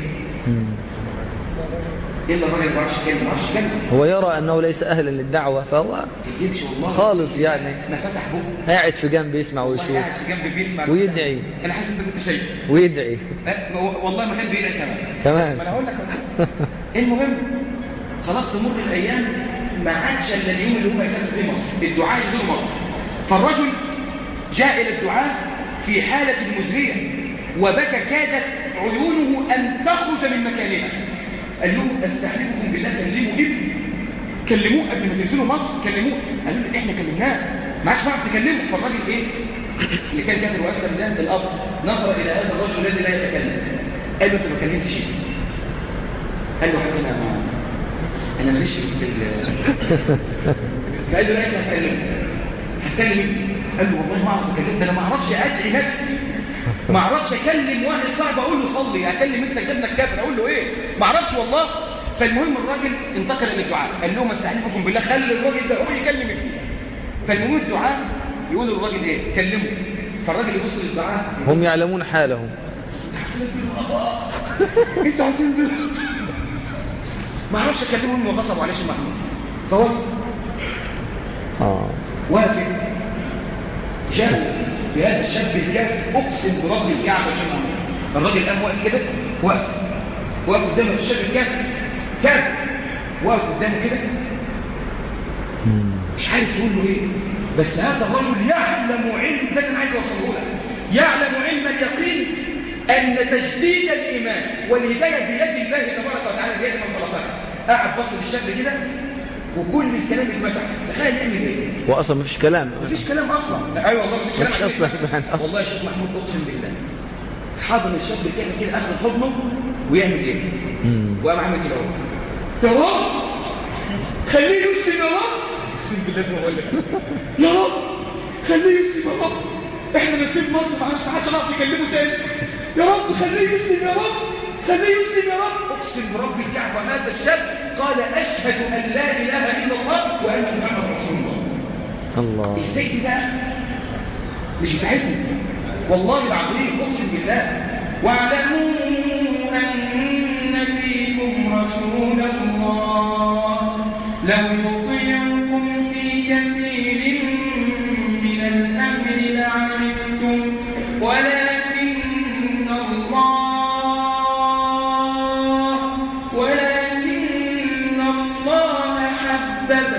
إلا الراجل ما يعرفش كلمة ما يعرفش كلمة هو يرى أنه ليس أهلا للدعوة فهو تجيبش والله خالص يعني ما فتح بقه قاعد في جنب يسمع والله ويشوف قاعد في جنب بيسمع ويدعي انا حاسس انت كنت شايف ويدعي أه، والله ما كان بيدعي كمان كمان. ما انا هقول لك أهو. المهم خلاص تمر الايام ما عادش الا اليوم اللي هم يسافروا فيه مصر الدعاء يزوروا مصر فالرجل جاء الى الدعاء في حاله مزريه وبكى كادت عيونه ان تخرج من مكانها قال لهم استحلفكم بالله كلموا ابني كلموه قبل ما تنزلوا مصر كلموه قالوا له احنا كلمناه ما عادش نعرف نكلمه فالراجل ايه اللي كان كافر واسلم ده الاب نظر الى هذا الرجل الذي لا يتكلم قال له انت ما كلمتش قال له حبيبي انا ما انا ماليش في ال فقال له لا انت هتكلم هتكلم انت قال له والله ما اعرف اتكلم ده انا ما اعرفش ادعي نفسي ما اعرفش اكلم واحد صاحبي اقول له صلي اكلم ابنك ابنك كافر اقول له ايه ما اعرفش والله فالمهم الراجل انتقل الى الدعاء قال لهم استعينكم بالله خلي الراجل ده هو يكلم ابني فالمهم الدعاء يقول للراجل ايه كلمه فالراجل يبص للدعاء هم يعلمون حالهم انت عارفين ده ما اعرفش اكلمه انه غصبوا عليه شيخ محمود فوافق اه وافق جاء بهذا الشاب الكافر اقسم برب الكعبه يا شيخ محمود الراجل قام واقف كده واقف واقف قدام الشاب الكافر كافر واقف قدامه كده مم. مش عارف يقول له ايه بس هذا الرجل يعلم علم ده اللي انا عايز اوصله لك يعلم علم اليقين ان تجديد الايمان والهدايه بيد الله تبارك وتعالى بيد من خلقها قاعد بص للشاب كده وكل الكلام يتمسح تخيل يعمل ايه واصلا مفيش كلام مفيش كلام اصلا ايوه والله مفيش كلام مفيش عن أصلاً كده. يعني أصلاً. والله يا شيخ محمود اقسم بالله حاضن الشاب كده كده اخذ حضنه ويعمل ايه مم. وقام عامل كده اهو يا رب خليه يسلم يا رب اقسم بالله زي ما بقول لك يا رب خليه يسلم يا رب احنا بنسيب مصر ما عادش ما عادش نعرف نكلمه تاني يا رب خليه يسلم يا رب خليه يسلم يا رب اقسم برب الكعبه هذا الشاب قال اشهد ان لا اله الا الله وان محمد رسول الله الله ازاي دي بقى مش بتاعتنا والله العظيم اقسم بالله واعلموا ان فيكم رسول الله لو يطيعكم في كثير من الامر لعنتم ولكن الله ولكن الله حبب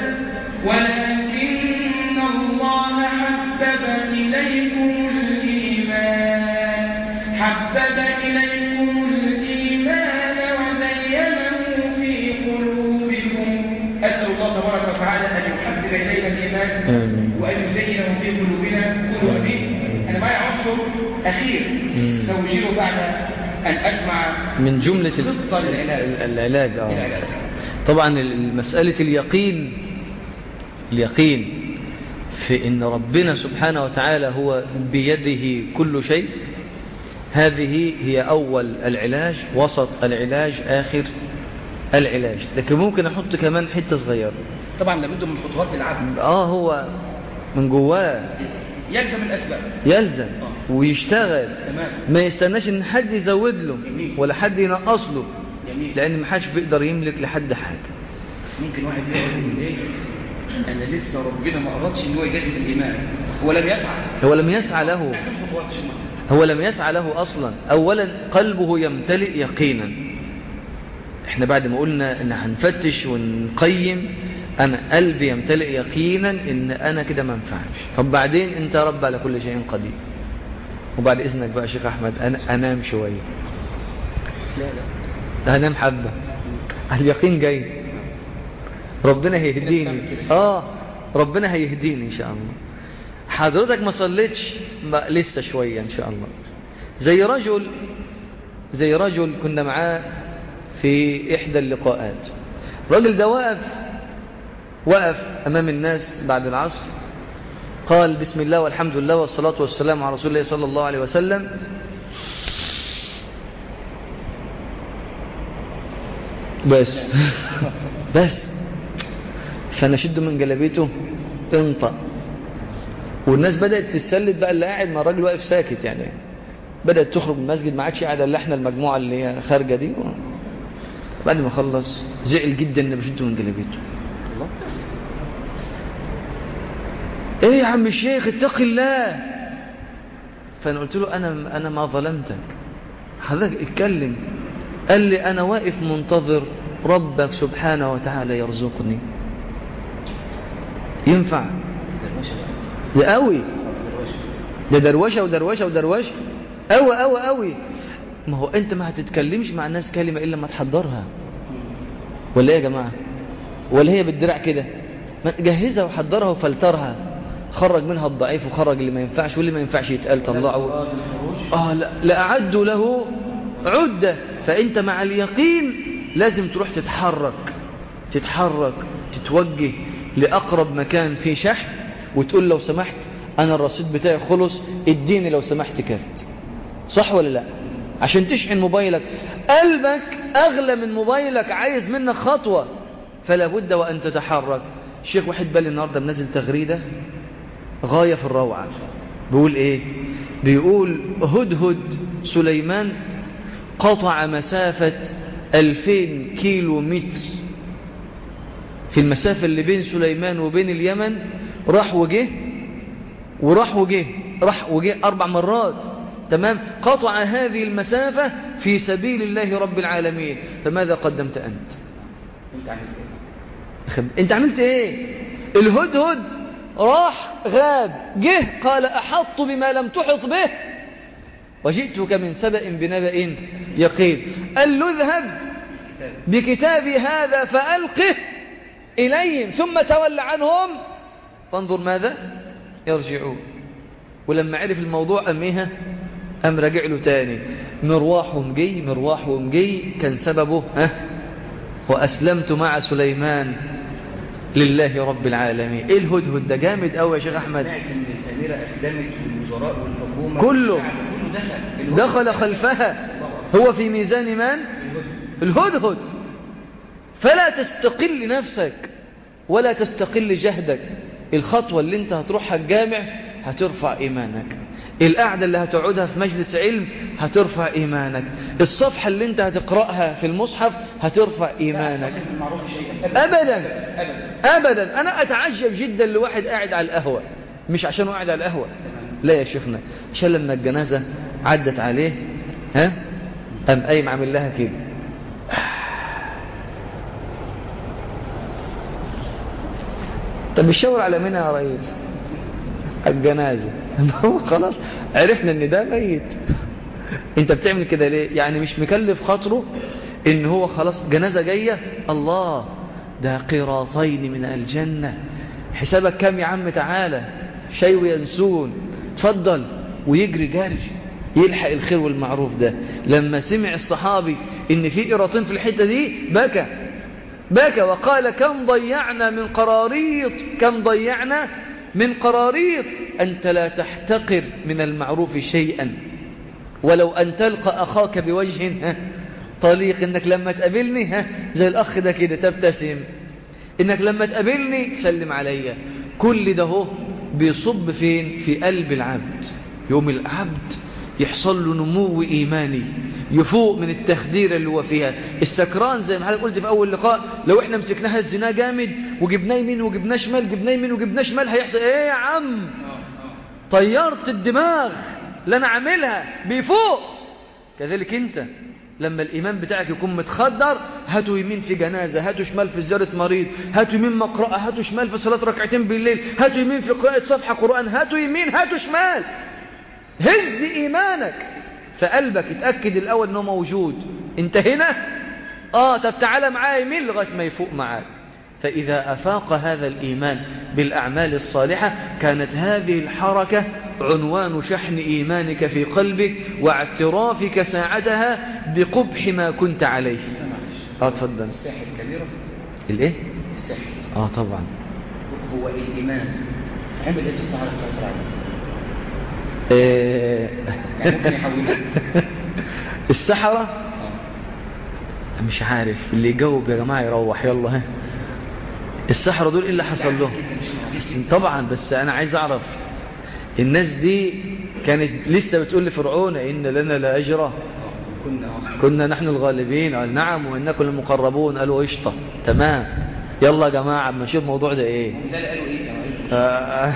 ولكن الله حبب إليكم الإيمان حبب إليكم الإيمان وزينه في قلوبكم أسأل الله تبارك وتعالى أن يحبب إلينا الإيمان آمين. وأن يزينه في قلوبنا قولوا أمين أنا معي عنصر أخير مم. سأجيره بعد أن أسمع من جملة ال- خطة للعلاج. ال- العلاج آه. العلاج. طبعا ال- مسألة اليقين اليقين في ان ربنا سبحانه وتعالى هو بيده كل شيء هذه هي أول العلاج وسط العلاج آخر العلاج لكن ممكن أحط كمان حتة صغيرة طبعا لابد من خطوات العبد آه هو من جواه يلزم الأسباب يلزم ويشتغل تمام ما يستناش ان حد يزود له جميل. ولا حد ينقص له جميل لان ما حدش بيقدر يملك لحد حاجه بس ممكن واحد يقعد يقول ايه انا لسه ربنا ما ارادش ان هو يجدد الايمان هو لم يسعى هو لم يسعى له احسن خطوات يا شيخ هو لم يسعى له اصلا اولا قلبه يمتلئ يقينا احنا بعد ما قلنا ان هنفتش ونقيم انا قلبي يمتلئ يقينا ان انا كده ما انفعش طب بعدين انت يا رب على كل شيء قدير وبعد اذنك بقى يا شيخ احمد انا انام شويه لا لا ده هنام حبه اليقين جاي ربنا هيهديني اه ربنا هيهديني ان شاء الله حضرتك ما صليتش ما لسه شويه ان شاء الله زي رجل زي رجل كنا معاه في احدى اللقاءات الراجل ده وقف وقف امام الناس بعد العصر قال بسم الله والحمد لله والصلاه والسلام على رسول الله صلى الله عليه وسلم بس بس فنشد من جلابيته انطق والناس بدأت تتسلد بقى اللي قاعد مع الراجل واقف ساكت يعني بدأت تخرج من المسجد ما عادش قاعدة الا احنا المجموعة اللي هي خارجة دي بعد ما خلص زعل جدا ان بشده من جلابيته ايه يا عم الشيخ اتق الله فانا قلت له انا انا ما ظلمتك حضرتك اتكلم قال لي انا واقف منتظر ربك سبحانه وتعالى يرزقني ينفع ده قوي ده دروشه ودروشه ودروشه قوي قوي قوي ما هو انت ما هتتكلمش مع الناس كلمه الا لما تحضرها ولا ايه يا جماعه ولا هي بالدراع كده ما تجهزها وحضرها وفلترها خرج منها الضعيف وخرج اللي ما ينفعش واللي ما ينفعش يتقال طلعه آه لا لأعدوا له عدة فأنت مع اليقين لازم تروح تتحرك تتحرك تتوجه لأقرب مكان فيه شحن وتقول لو سمحت أنا الرصيد بتاعي خلص اديني لو سمحت كارت صح ولا لا عشان تشحن موبايلك قلبك أغلى من موبايلك عايز منك خطوة فلا بد وأن تتحرك الشيخ واحد بالي النهاردة منزل تغريدة غاية في الروعة بيقول ايه بيقول هدهد سليمان قطع مسافة ألفين كيلو متر في المسافة اللي بين سليمان وبين اليمن راح وجه وراح وجه راح وجه أربع مرات تمام قطع هذه المسافة في سبيل الله رب العالمين فماذا قدمت أنت انت عملت ايه خب... انت عملت ايه الهدهد راح غاب جه قال أحط بما لم تحط به وجئتك من سبأ بنبأ يقين قال له اذهب بكتابي هذا فألقه إليهم ثم تول عنهم فانظر ماذا يرجعون ولما عرف الموضوع أم إيه أم رجع له تاني مرواحهم جي مرواحهم جي كان سببه ها وأسلمت مع سليمان لله رب العالمين ايه الهدهد ده جامد قوي يا شيخ احمد سمعت ان الاميره اسلمت والوزراء والحكومه كله. والشعب كله دخل دخل خلفها هو في ميزان من الهدهد فلا تستقل نفسك ولا تستقل جهدك الخطوة اللي انت هتروحها الجامع هترفع ايمانك القعدة اللي هتقعدها في مجلس علم هترفع ايمانك الصفحة اللي انت هتقرأها في المصحف هترفع ايمانك المعروف شيئا ابدا ابدا ابدا انا اتعجب جدا لواحد قاعد على القهوة مش عشان قاعد على القهوة لا يا شيخنا عشان لما الجنازة عدت عليه ها قام قايم عامل لها كده طب الشاور على مين يا ريس الجنازة هو خلاص عرفنا ان ده ميت انت بتعمل كده ليه يعني مش مكلف خاطره ان هو خلاص جنازة جاية الله ده قراطين من الجنة حسابك كام يا عم تعالى شيء وينسون تفضل ويجري جري يلحق الخير والمعروف ده لما سمع الصحابي ان في قراطين في الحتة دي بكى بكى وقال كم ضيعنا من قراريط كم ضيعنا من قراريط أنت لا تحتقر من المعروف شيئا ولو أن تلقى أخاك بوجه ها طليق إنك لما تقابلني ها زي الأخ ده كده تبتسم إنك لما تقابلني سلم عليا كل ده هو بيصب فين في قلب العبد يوم العبد يحصل له نمو إيماني يفوق من التخدير اللي هو فيها السكران زي ما حضرتك قلت في أول لقاء لو احنا مسكناها الزنا جامد وجبناه يمين وجبناه شمال جبناه يمين وجبناه شمال هيحصل ايه يا عم طيرت الدماغ اللي انا عاملها بيفوق كذلك انت لما الإيمان بتاعك يكون متخدر هاتوا يمين في جنازة هاتوا شمال في زيارة مريض هاتوا يمين مقرأة هاتوا شمال في صلاة ركعتين بالليل هاتوا يمين في قراءة صفحة قرآن هاتوا يمين هاتوا شمال هز إيمانك فقلبك اتأكد الأول أنه موجود انت هنا آه طب تعالى معايا يمين لغاية ما يفوق معاك فإذا أفاق هذا الإيمان بالأعمال الصالحة كانت هذه الحركة عنوان شحن إيمانك في قلبك واعترافك ساعتها بقبح ما كنت عليه آه تفضل الساحر كبيرة الإيه؟ الساحر آه طبعا هو الإيمان عمل ايه في الصحراء بتاعت العالم إيه يعني ممكن يحولها السحرة آه. مش عارف اللي يجاوب يا جماعة يروح يلا ها السحرة دول ايه اللي حصل لهم بس طبعا بس انا عايز اعرف الناس دي كانت لسه بتقول لفرعون ان لنا لاجرا آه. كنا آه. كنا نحن الغالبين قال نعم وانكم المقربون قالوا قشطه تمام يلا يا جماعه اما نشوف الموضوع ده ايه ده اللي قالوا ايه كمان آه.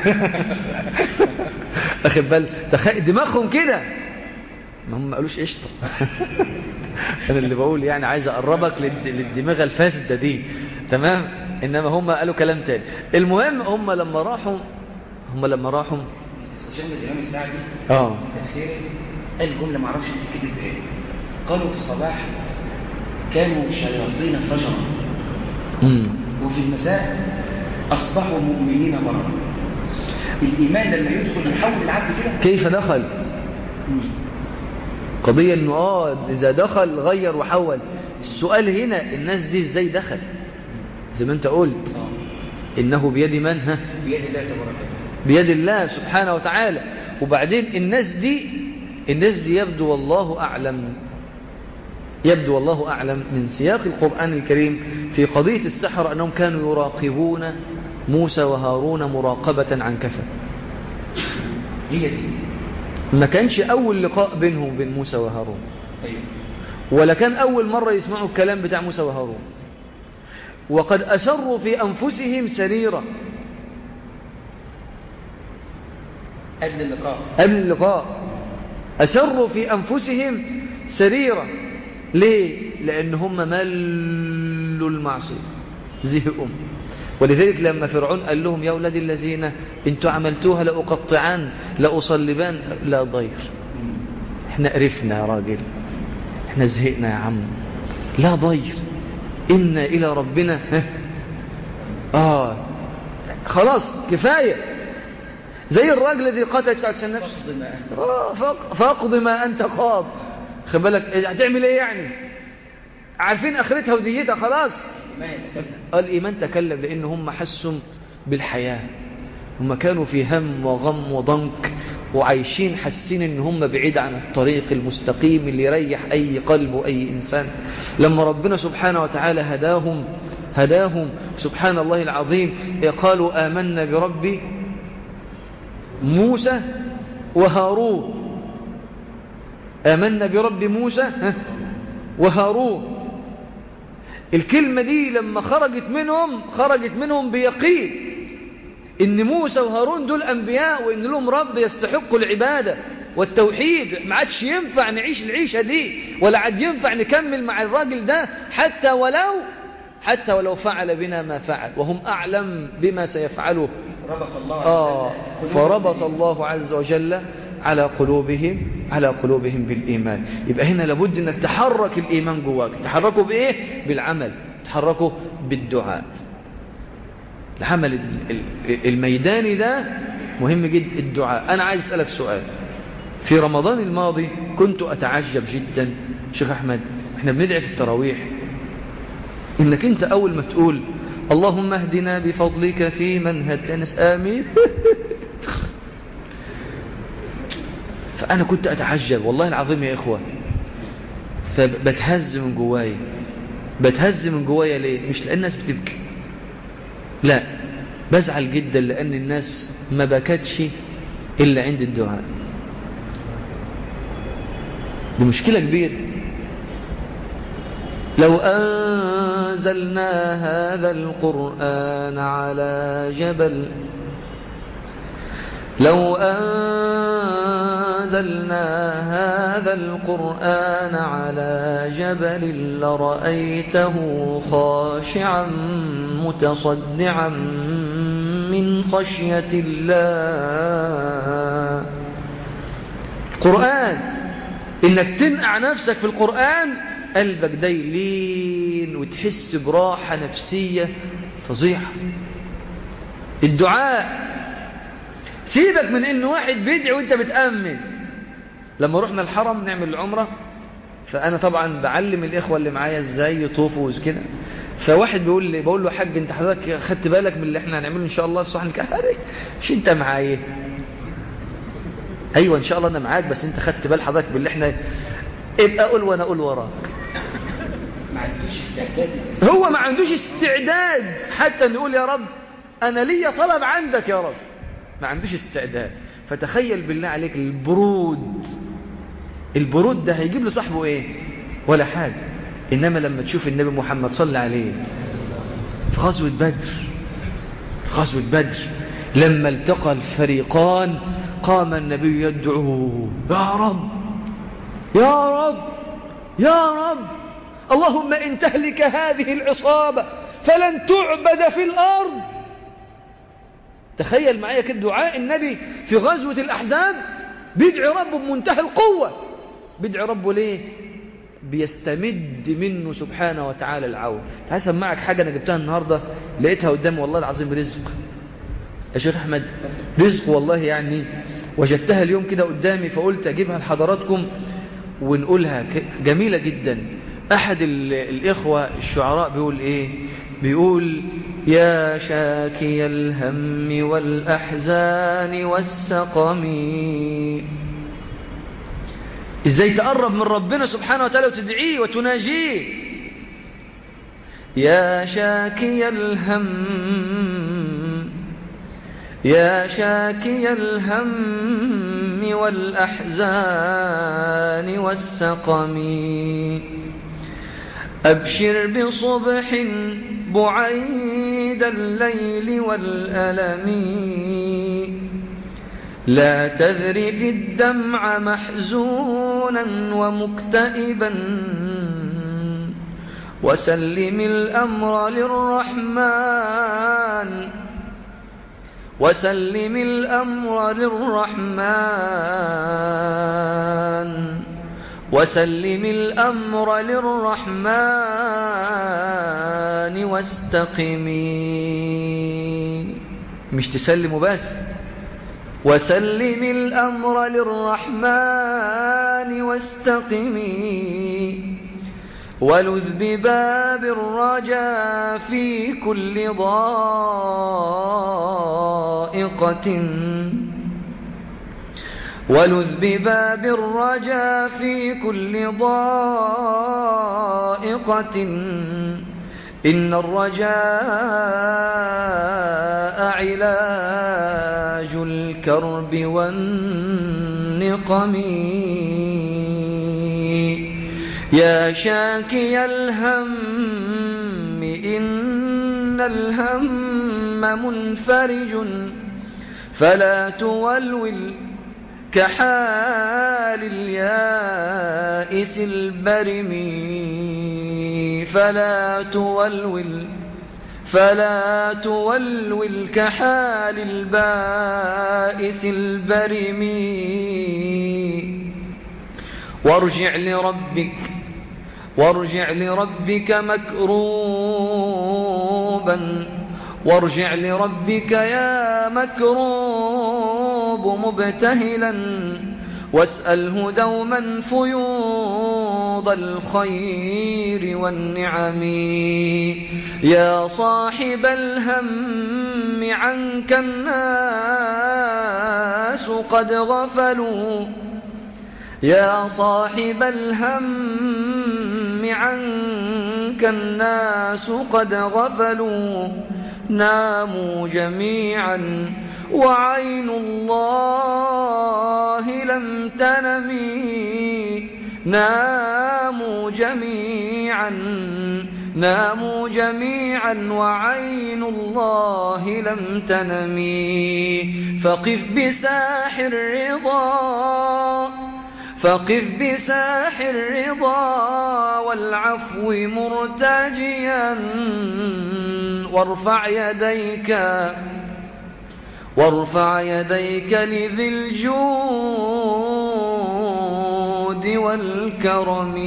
اخد بال تخيل دماغهم كده ما هم ما قالوش قشطه انا اللي بقول يعني عايز اقربك للد- للدماغ الفاسده دي تمام انما هم قالوا كلام تاني المهم هم لما راحوا هم لما راحوا استشهاد الإمام السعدي اه تفسيره قال جملة معرفش تتكتب ايه قالوا في الصباح كانوا شياطين فجرا امم وفي المساء أصبحوا مؤمنين برا الإيمان لما يدخل يحول العبد كده كيف دخل قضية انه اه اذا دخل غير وحول السؤال هنا الناس دي ازاي دخل زي ما انت قلت آه. انه بيد من ها بيد الله تبارك وتعالى بيد الله سبحانه وتعالى وبعدين الناس دي الناس دي يبدو والله أعلم يبدو والله أعلم من سياق القرآن الكريم في قضية السحر أنهم كانوا يراقبون موسى وهارون مراقبة عن كفى هي دي ما كانش أول لقاء بينهم وبين موسى وهارون طيب ولا كان أول مرة يسمعوا الكلام بتاع موسى وهارون وقد أسروا في أنفسهم سريرة قبل اللقاء قبل اللقاء أسروا في أنفسهم سريرة ليه؟ لأن هم ملوا المعصية زهقوا ولذلك لما فرعون قال لهم يا أولاد الذين انتوا عملتوها لأقطعان لأصلبان لا ضير احنا قرفنا يا راجل احنا زهقنا يا عم لا ضير إنا إلى ربنا ها؟ آه خلاص كفاية زي الراجل الذي قتل 99 نفس فقد ما أنت آه، فاق- فاقض ما أنت قاض خد بالك إيه، هتعمل إيه يعني عارفين آخرتها وديتها خلاص ما يتكلم الإيمان تكلم لأن هم حسوا بالحياة هم كانوا في هم وغم وضنك وعايشين حاسين ان هم بعيد عن الطريق المستقيم اللي يريح اي قلب واي انسان لما ربنا سبحانه وتعالى هداهم هداهم سبحان الله العظيم قالوا آمنا برب موسى وهارون آمنا برب موسى ها، وهارون الكلمة دي لما خرجت منهم خرجت منهم بيقين إن موسى وهارون دول أنبياء وإن لهم رب يستحقوا العبادة والتوحيد ما عادش ينفع نعيش العيشة دي ولا عاد ينفع نكمل مع الراجل ده حتى ولو حتى ولو فعل بنا ما فعل وهم أعلم بما سيفعله ربط الله عز آه وجل فربط الله عز وجل على قلوبهم على قلوبهم بالإيمان يبقى هنا لابد أنك تحرك الإيمان جواك تحركه بإيه؟ بالعمل تحركه بالدعاء العمل ال- ال- الميداني ده مهم جدا الدعاء أنا عايز أسألك سؤال في رمضان الماضي كنت أتعجب جدا شيخ أحمد احنا بندعي في التراويح انك انت اول ما تقول اللهم اهدنا بفضلك في من هدى ناس امين فانا كنت اتعجب والله العظيم يا اخوه فبتهز من جوايا بتهز من جوايا ليه مش لان الناس بتبكي لا بزعل جدا لان الناس ما بكتش الا عند الدعاء دي مشكله كبيره لو أنزلنا هذا القرآن على جبل لو أنزلنا هذا القرآن على جبل لرأيته خاشعا متصدعا من خشية الله قرآن إنك تنقع نفسك في القرآن قلبك ده يلين وتحس براحة نفسية فظيعة الدعاء سيبك من ان واحد بيدعي وانت بتأمن لما رحنا الحرم نعمل العمرة فانا طبعا بعلم الاخوة اللي معايا ازاي يطوفوا وكده فواحد بيقول لي بقول له يا حاج انت حضرتك خدت بالك من اللي احنا هنعمله ان شاء الله في صحن الكهرباء مش انت معايا ايوه ان شاء الله انا معاك بس انت خدت بال حضرتك باللي احنا ابقى قول وانا اقول وراك ما عندوش استعداد هو ما عندوش استعداد حتى نقول يا رب أنا لي طلب عندك يا رب ما عندوش استعداد فتخيل بالله عليك البرود البرود ده هيجيب له صاحبه ايه ولا حاجة إنما لما تشوف النبي محمد صلى عليه في غزوة بدر في غزوة بدر لما التقى الفريقان قام النبي يدعو يا رب يا رب يا رب اللهم إن تهلك هذه العصابة فلن تعبد في الأرض تخيل معايا كده دعاء النبي في غزوة الأحزاب بيدعي ربه بمنتهى القوة بيدعي ربه ليه بيستمد منه سبحانه وتعالى العون تعال اسمعك حاجة أنا جبتها النهاردة لقيتها قدامي والله العظيم رزق يا شيخ أحمد رزق والله يعني وجدتها اليوم كده قدامي فقلت أجيبها لحضراتكم ونقولها ك- جميلة جدا أحد ال- الإخوة الشعراء بيقول إيه بيقول يا شاكي الهم والأحزان والسقم إزاي تقرب من ربنا سبحانه وتعالى وتدعيه وتناجيه يا شاكي الهم يا شاكي الهم والأحزان والسقم أبشر بصبح بعيد الليل والألم لا تذرف الدمع محزونا ومكتئبا وسلم الأمر للرحمن وسلم الأمر للرحمن وسلم الأمر للرحمن واستقمي مش تسلموا بس وسلم الأمر للرحمن واستقمي ولذ بباب الرجا في كل ضائقة ولذ بباب الرجا في كل ضائقة إن الرجاء علاج الكرب والنقم يا شاكي الهم إن الهم منفرج فلا تولول كحال اليائس البرم فلا تولول فلا تولول كحال البائس البرم وارجع لربك وارجع لربك مكروبا وارجع لربك يا مكروب مبتهلا واسأله دوما فيوض الخير والنعم يا صاحب الهم عنك الناس قد غفلوا يا صاحب الهم عنك الناس قد غفلوا ناموا جميعا وعين الله لم تنمي ناموا جميعا ناموا جميعا وعين الله لم تنمي فقف بساح الرضا فقف بساح الرضا والعفو مرتجيا وارفع يديك وارفع يديك لذي الجود والكرم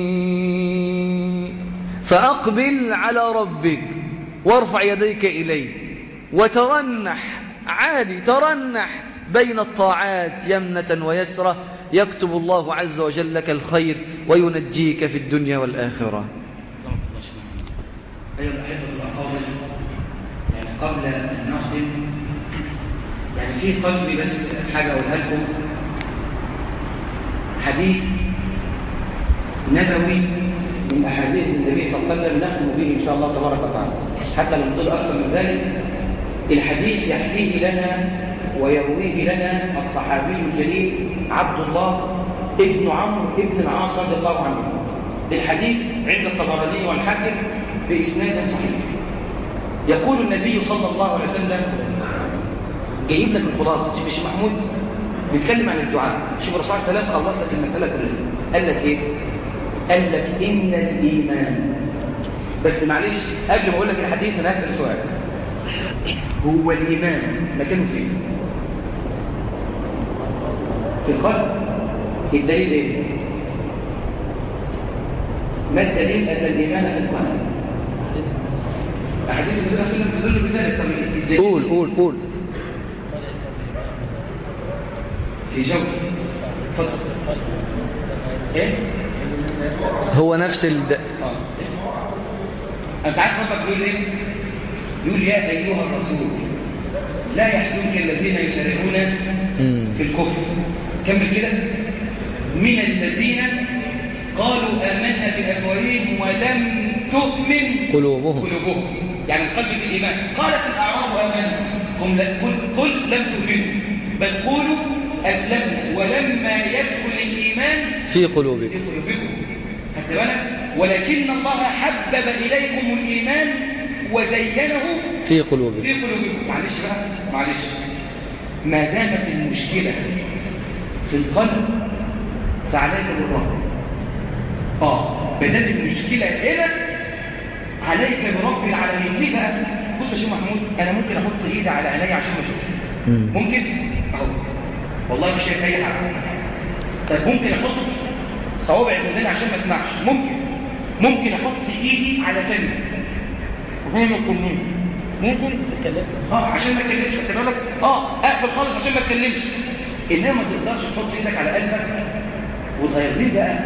فأقبل على ربك وارفع يديك إليه وترنح عادي ترنح بين الطاعات يمنة ويسرة يكتب الله عز وجل لك الخير وينجيك في الدنيا والآخرة أيها الأحبة الأفاضل يعني قبل أن نختم يعني في قلبي بس حاجة أقولها لكم حديث نبوي من أحاديث النبي صلى الله عليه وسلم نختم به إن شاء الله تبارك وتعالى حتى لو نطيل أكثر من ذلك الحديث يحكيه لنا ويرويه لنا الصحابي الجليل عبد الله ابن عمرو ابن العاص رضي الله عنه الحديث عند الطبراني والحاكم بإسناد صحيح يقول النبي صلى الله عليه وسلم جايب لك الخلاصة مش مش محمود بيتكلم عن الدعاء شوف الرسول صلى الله عليه وسلم خلص لك المسألة كلها قال لك ايه قال لك إن الإيمان بس معلش قبل ما أقول لك الحديث أنا هسأل سؤال هو الإيمان مكانه فين في القلب الدليل ايه ما الدليل أن الإيمان في القلب أحاديث النبي صلى الله عليه وسلم تدل بذلك طب الدليل قول قول قول في جوف اتفضل ايه هو نفس ال... اه انت عارف ربك بيقول ايه يقول يا ايها الرسول لا يحزنك الذين يسارعون مم. في الكفر كمل كده من الذين قالوا آمنا بأفواههم ولم تؤمن قلوبهم قلوبهم يعني القلب في الإيمان قالت الأعراب آمنا قل, قل, قل لم تؤمنوا بل قولوا أسلمنا ولما يدخل الإيمان في قلوبكم في قلوبكم خدت بالك ولكن الله حبب إليكم الإيمان وزينه في قلوبكم في قلوبكم معلش بقى معلش ما دامت المشكلة في القلب فعليك بالرب اه ما دام المشكلة هنا عليك برب العالمين ليه بقى بص يا شيخ محمود انا ممكن احط ايدي على عيني عشان ما اشوفش مم. ممكن اهو والله مش شايف اي حاجه طيب ممكن احط صوابعي في وداني عشان ما اسمعش ممكن ممكن احط ايدي على فمي وهي ما تكلمش ممكن تتكلم اه عشان ما اتكلمش خدت بالك اه اقفل خالص عشان ما اتكلمش انما ما تقدرش تحط ايدك على قلبك وتغير ليه بقى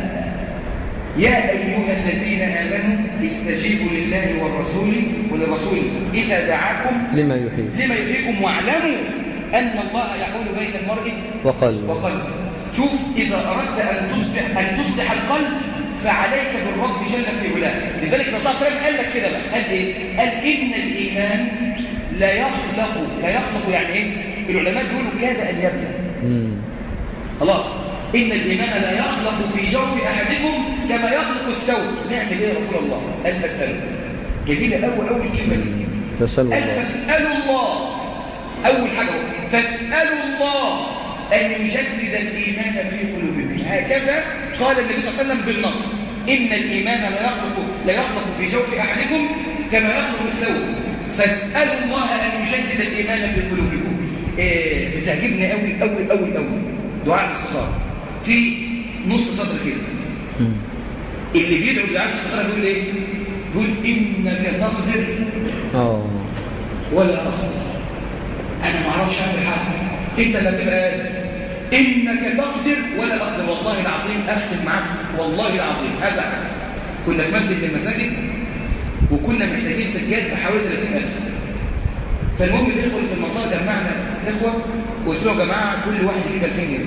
يا ايها الذين امنوا استجيبوا لله والرسول وللرسول اذا دعاكم لما يحيي لما يحييكم واعلموا ان الله يحول بين المرء وقلب وقلب شوف إذا أردت أن تصلح أن تصلح القلب فعليك بالرب جل في علاه لذلك الرسول صلى الله عليه وسلم قال لك كده بقى قال إيه؟ قال إن الإيمان لا يخلق لا يخلق يعني إيه؟ العلماء بيقولوا كاد أن يبلى مم. خلاص إن الإيمان لا يخلق في جوف أحدكم كما يخلق الثوب نعمل إيه يا رسول الله؟ قال فاسألوا جميلة أول أول كلمة دي فسألوا قال الله فاسألوا الله أول حاجة هو، فاسألوا الله أن يجدد الإيمان في قلوبكم هكذا قال النبي صلى الله عليه وسلم بالنص إن الإيمان لا يخلق لا يخلق في جوف أحدكم كما يخلق الثوب فاسألوا الله أن يجدد الإيمان في قلوبكم إيه بتعجبني قوي قوي قوي قوي دعاء الاستخارة في نص سطر كده مم. اللي بيدعو دعاء الاستخارة بيقول إيه؟ بيقول إنك تقدر اه ولا أخطر أنا ما أعرفش أعمل حاجة أنت اللي هتبقى قادر إنك تقدر ولا أقدر والله العظيم أختم معاك والله العظيم هذا حدث كنا في مسجد من المساجد وكنا محتاجين سجاد بحوالي 30000 فالمهم الإخوة اللي في المنطقة جمعنا إخوة وقلت لهم يا جماعة كل واحد يجيب 2000 جنيه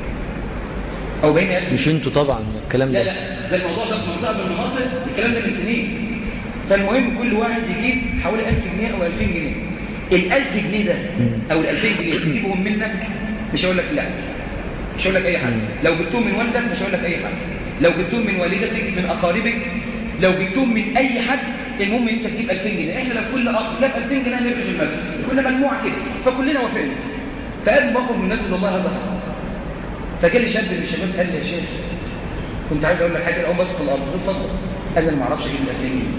أو بين 1000 مش انتوا طبعا الكلام لا ده لا ده الموضوع ده في منطقة من المناطق الكلام ده من سنين فالمهم كل واحد يجيب حوالي 1000 جنيه أو 2000 جنيه ال 1000 جنيه ده أو ال 2000 جنيه تجيبهم منك مش هقول لك لا مش هقول لك أي حاجة مم. لو جبتهم من والدك مش هقول لك أي حاجة لو جبتهم من والدتك من أقاربك لو جبتهم من أي حد المهم أنت تجيب 2000 جنيه إحنا لو كل أخ جاب 2000 جنيه نفرش المسجد كنا مجموعة كده فكلنا وافقنا فقال بخرج من المسجد والله هذا حصل فجالي شاب من الشباب قال لي يا شيخ كنت عايز اقول لك حاجه اقوم بص في الارض قلت اتفضل قال لي انا ما اعرفش اجيب ال 2000 جنيه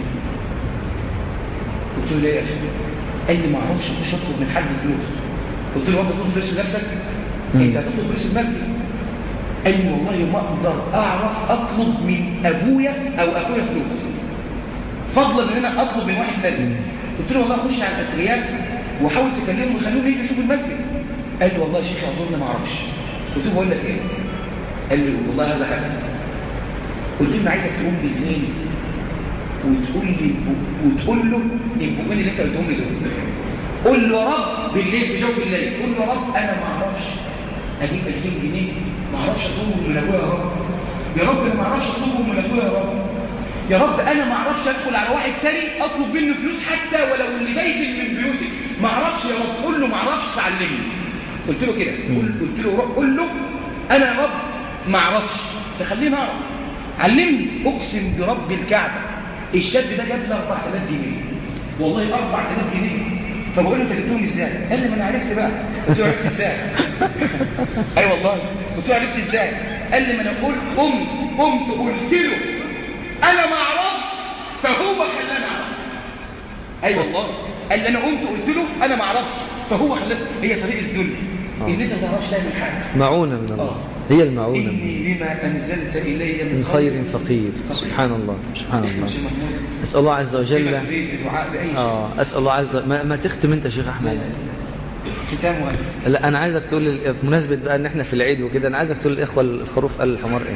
قلت له ليه يا اخي قال لي ما اعرفش اخش اطلب من حد فلوس قلت له انت تطلب فلوس لنفسك مم. انت هتطلب فلوس المسجد قال لي والله ما اقدر اعرف اطلب من ابويا او اخويا فلوس فضلا ان انا اطلب من واحد ثاني مم. قلت له والله خش على الاثرياء وحاول تكلمهم وخليهم يجوا يشوفوا المسجد قال لي والله يا شيخ اظن ما اعرفش قلت له بقول لك ايه قال لي والله هذا حدث قلت له أنا عايزك تقوم بالليل وتقول لي وتقول له البقين اللي انت قلتهم لي دول قول له يا رب بالليل في جوف الليل قول له يا رب انا ما اعرفش اجيب 2000 جنيه ما اعرفش اطلبهم من ابويا يا رب يا رب انا ما اعرفش اطلبهم من ابويا يا رب يا رب انا ما اعرفش ادخل على واحد ثاني اطلب منه فلوس حتى ولو اللي بيت من بيوتك ما اعرفش يا رب قول له ما اعرفش تعلمني قلت له كده قل- قلت له روح قول له انا يا رب ما اعرفش فخليني اعرف علمني اقسم برب الكعبه الشاب ده جاب لي 4000 جنيه والله 4000 جنيه فبقول له انت جبتهم ازاي قال لي ما انا عرفت بقى قلت له عرفت ازاي اي والله قلت له عرفت ازاي قال لي ما انا قلت قمت قمت قلت له انا ما اعرفش فهو خلاني اعرف اي والله قال لي انا قمت قلت له انا ما اعرفش فهو خلاني هي طريق الذل آه. ان انت ما تعرفش تعمل حاجه معونة من الله آه. هي المعونة من إني لما أنزلت إلي من خير فقير سبحان الله سبحان الله شيخ محمود أسأل الله عز وجل كلمة في دعاء بأي شيء آه أسأل الله عز وجل ما, ما تختم أنت يا شيخ أحمد ختام مهندس لا انا عايزك تقول لي- بمناسبه بقى ان احنا في العيد وكده انا عايزك تقول للاخوه الخروف قال الحمار ايه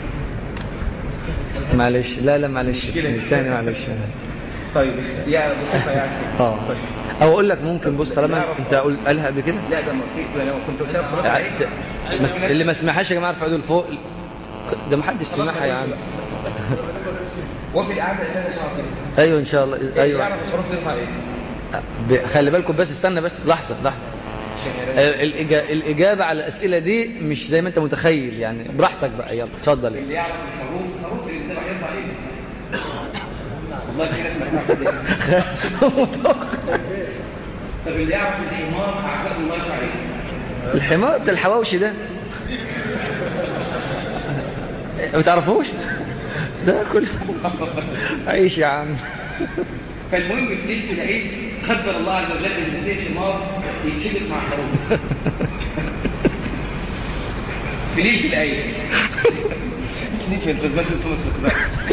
معلش لا لا معلش تاني معلش طيب يا بسيطة يعني اه او اقول لك ممكن بص طالما انت قلت قالها قبل كده لا ده ما في انا كنت قلتها بصراحة يعني ت- ما- اللي ما سمعهاش يا جماعه ارفعوا ايده لفوق ده ما حدش سمعها يا عم وفي القعدة اللي انا شاطر كده ايوه ان شاء الله ايوه يعرف الحروف يرفع ايه ب- خلي بالكم بس استنى بس لحظه لحظه عشان آه، الإجا- الإجابة على الأسئلة دي مش زي ما أنت متخيل يعني براحتك بقى يلا اتفضل اللي يعرف الخروف الخروف اللي بتبع يرفع ايه والله في ناس ما طب اللي يعرف الحمار اعتقد الله يرفع ايه الحمار ده الحواوشي ده ما تعرفوش ده كله عيش يا عم فالمهم في ليله العيد قدر الله عز وجل ان في حمار يتحبس مع خروف في ليله العيد سنيف انت بس انت ما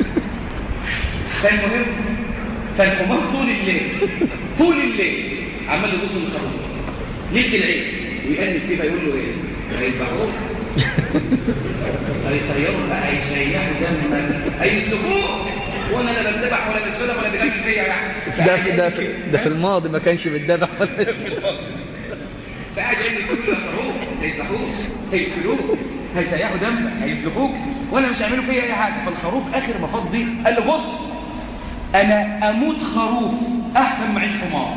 فالمهم فالحمار طول الليل طول الليل عمال يبص للخروف ليله العيد ويقلب فيه يقول له ايه؟ هيذبحوه هيطيروا بقى هيسيحوا دمك هيسلكوك وانا لا بذبح ولا بسلك ولا بيلاقي فيا يعني ده في ده في ده في الماضي ما كانش بيتذبح ولا فقاعد يقول لي كل خروف هيذبحوك هيقتلوك هيسيحوا دمك هيسلكوك وانا مش هيعملوا فيا اي حاجه فالخروف اخر ما فاض بيه قال له بص انا اموت خروف احسن ما اعيش حمار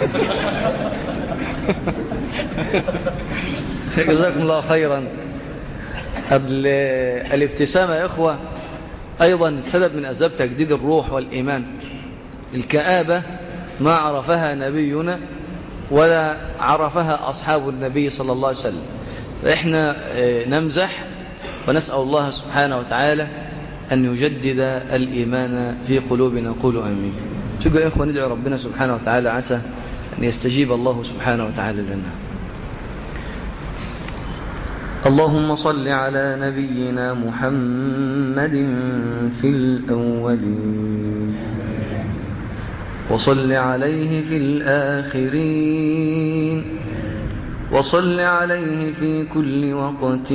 جزاكم الله خيرا قبل الابتسامة يا إخوة أيضا سبب من أسباب تجديد الروح والإيمان الكآبة ما عرفها نبينا ولا عرفها أصحاب النبي صلى الله عليه وسلم فإحنا آه، نمزح ونسأل الله سبحانه وتعالى أن يجدد الإيمان في قلوبنا قولوا أمين شكرا يا إخوة ندعو ربنا سبحانه وتعالى عسى أن يستجيب الله سبحانه وتعالى لنا اللهم صل على نبينا محمد في الأولين وصل عليه في الآخرين وصل عليه في كل وقت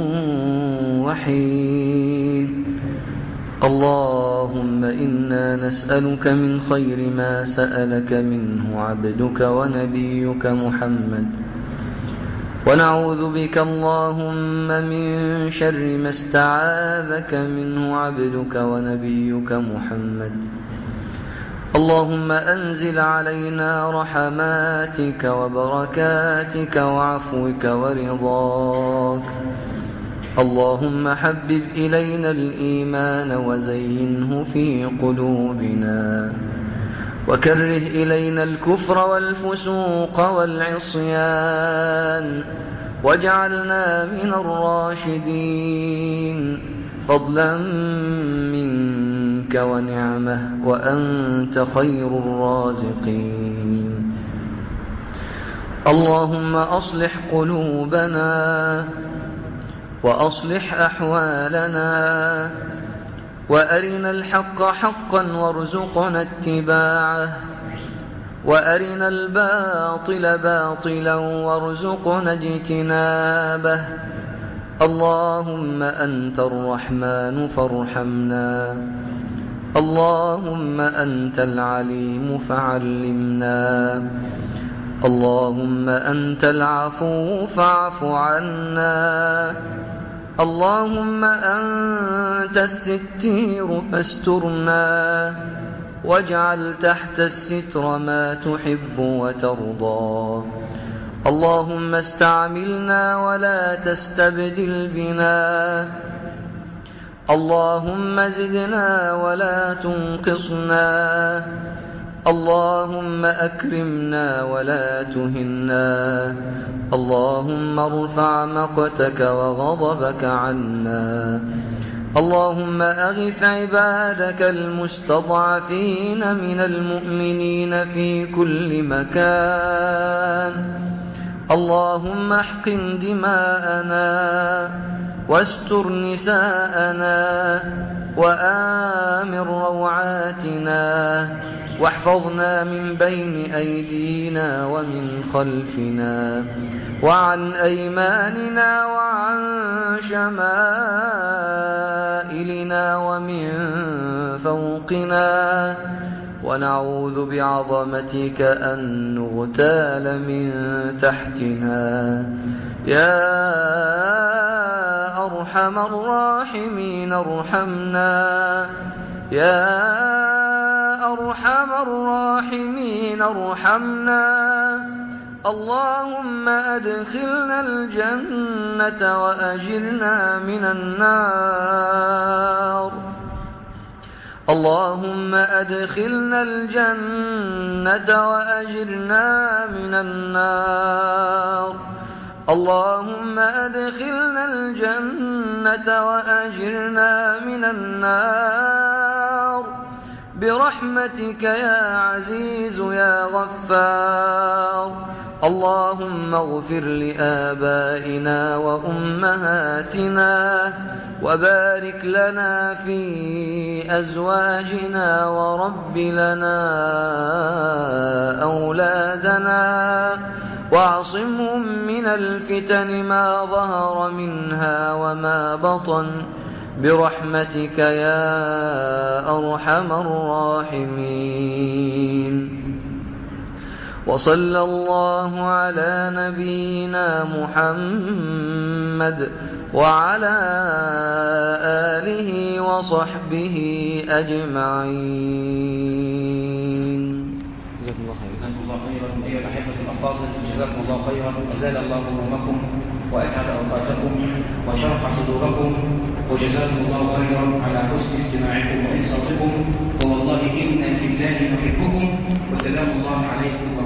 وحين اللهم إنا نسألك من خير ما سألك منه عبدك ونبيك محمد ونعوذ بك اللهم من شر ما استعاذك منه عبدك ونبيك محمد اللهم أنزل علينا رحماتك وبركاتك وعفوك ورضاك اللهم حبب إلينا الإيمان وزينه في قلوبنا وكره إلينا الكفر والفسوق والعصيان واجعلنا من الراشدين فضلا منك ونعمة وأنت خير الرازقين اللهم أصلح قلوبنا وأصلح أحوالنا وأرنا الحق حقا وارزقنا اتباعه وأرنا الباطل باطلا وارزقنا اجتنابه اللهم أنت الرحمن فارحمنا اللهم أنت العليم فعلمنا اللهم أنت العفو فاعف عنا اللهم أنت الستير فاسترنا واجعل تحت الستر ما تحب وترضى اللهم استعملنا ولا تستبدل بنا اللهم زدنا ولا تنقصنا اللهم أكرمنا ولا تهنا اللهم ارفع مقتك وغضبك عنا اللهم أغث عبادك المستضعفين من المؤمنين في كل مكان اللهم احقن دماءنا واستر نساءنا من روعاتنا واحفظنا من بين أيدينا ومن خلفنا وعن أيماننا وعن شمائلنا ومن فوقنا ونعوذ بعظمتك أن نغتال من تحتنا يا أرحم الراحمين ارحمنا يا أرحم الراحمين ارحمنا اللهم أدخلنا الجنة وأجرنا من النار اللهم أدخلنا الجنة وأجرنا من النار اللهم أدخلنا الجنة وأجرنا من النار برحمتك يا عزيز يا غفار اللهم اغفر لآبائنا وأمهاتنا وبارك لنا في أزواجنا ورب لنا أولادنا واعصمهم من الفتن ما ظهر منها وما بطن برحمتك يا أرحم الراحمين وصلى الله على نبينا محمد وعلى آله وصحبه أجمعين جزاكم الله خيرا جزاكم الله خيرا ايها الاحبه الافاضل جزاكم الله خيرا ازال الله همومكم واسعد اوقاتكم وشرح صدوركم وجزاكم الله خيرا على حسن استماعكم وانصاتكم ووالله انا في الله نحبكم وسلام الله عليكم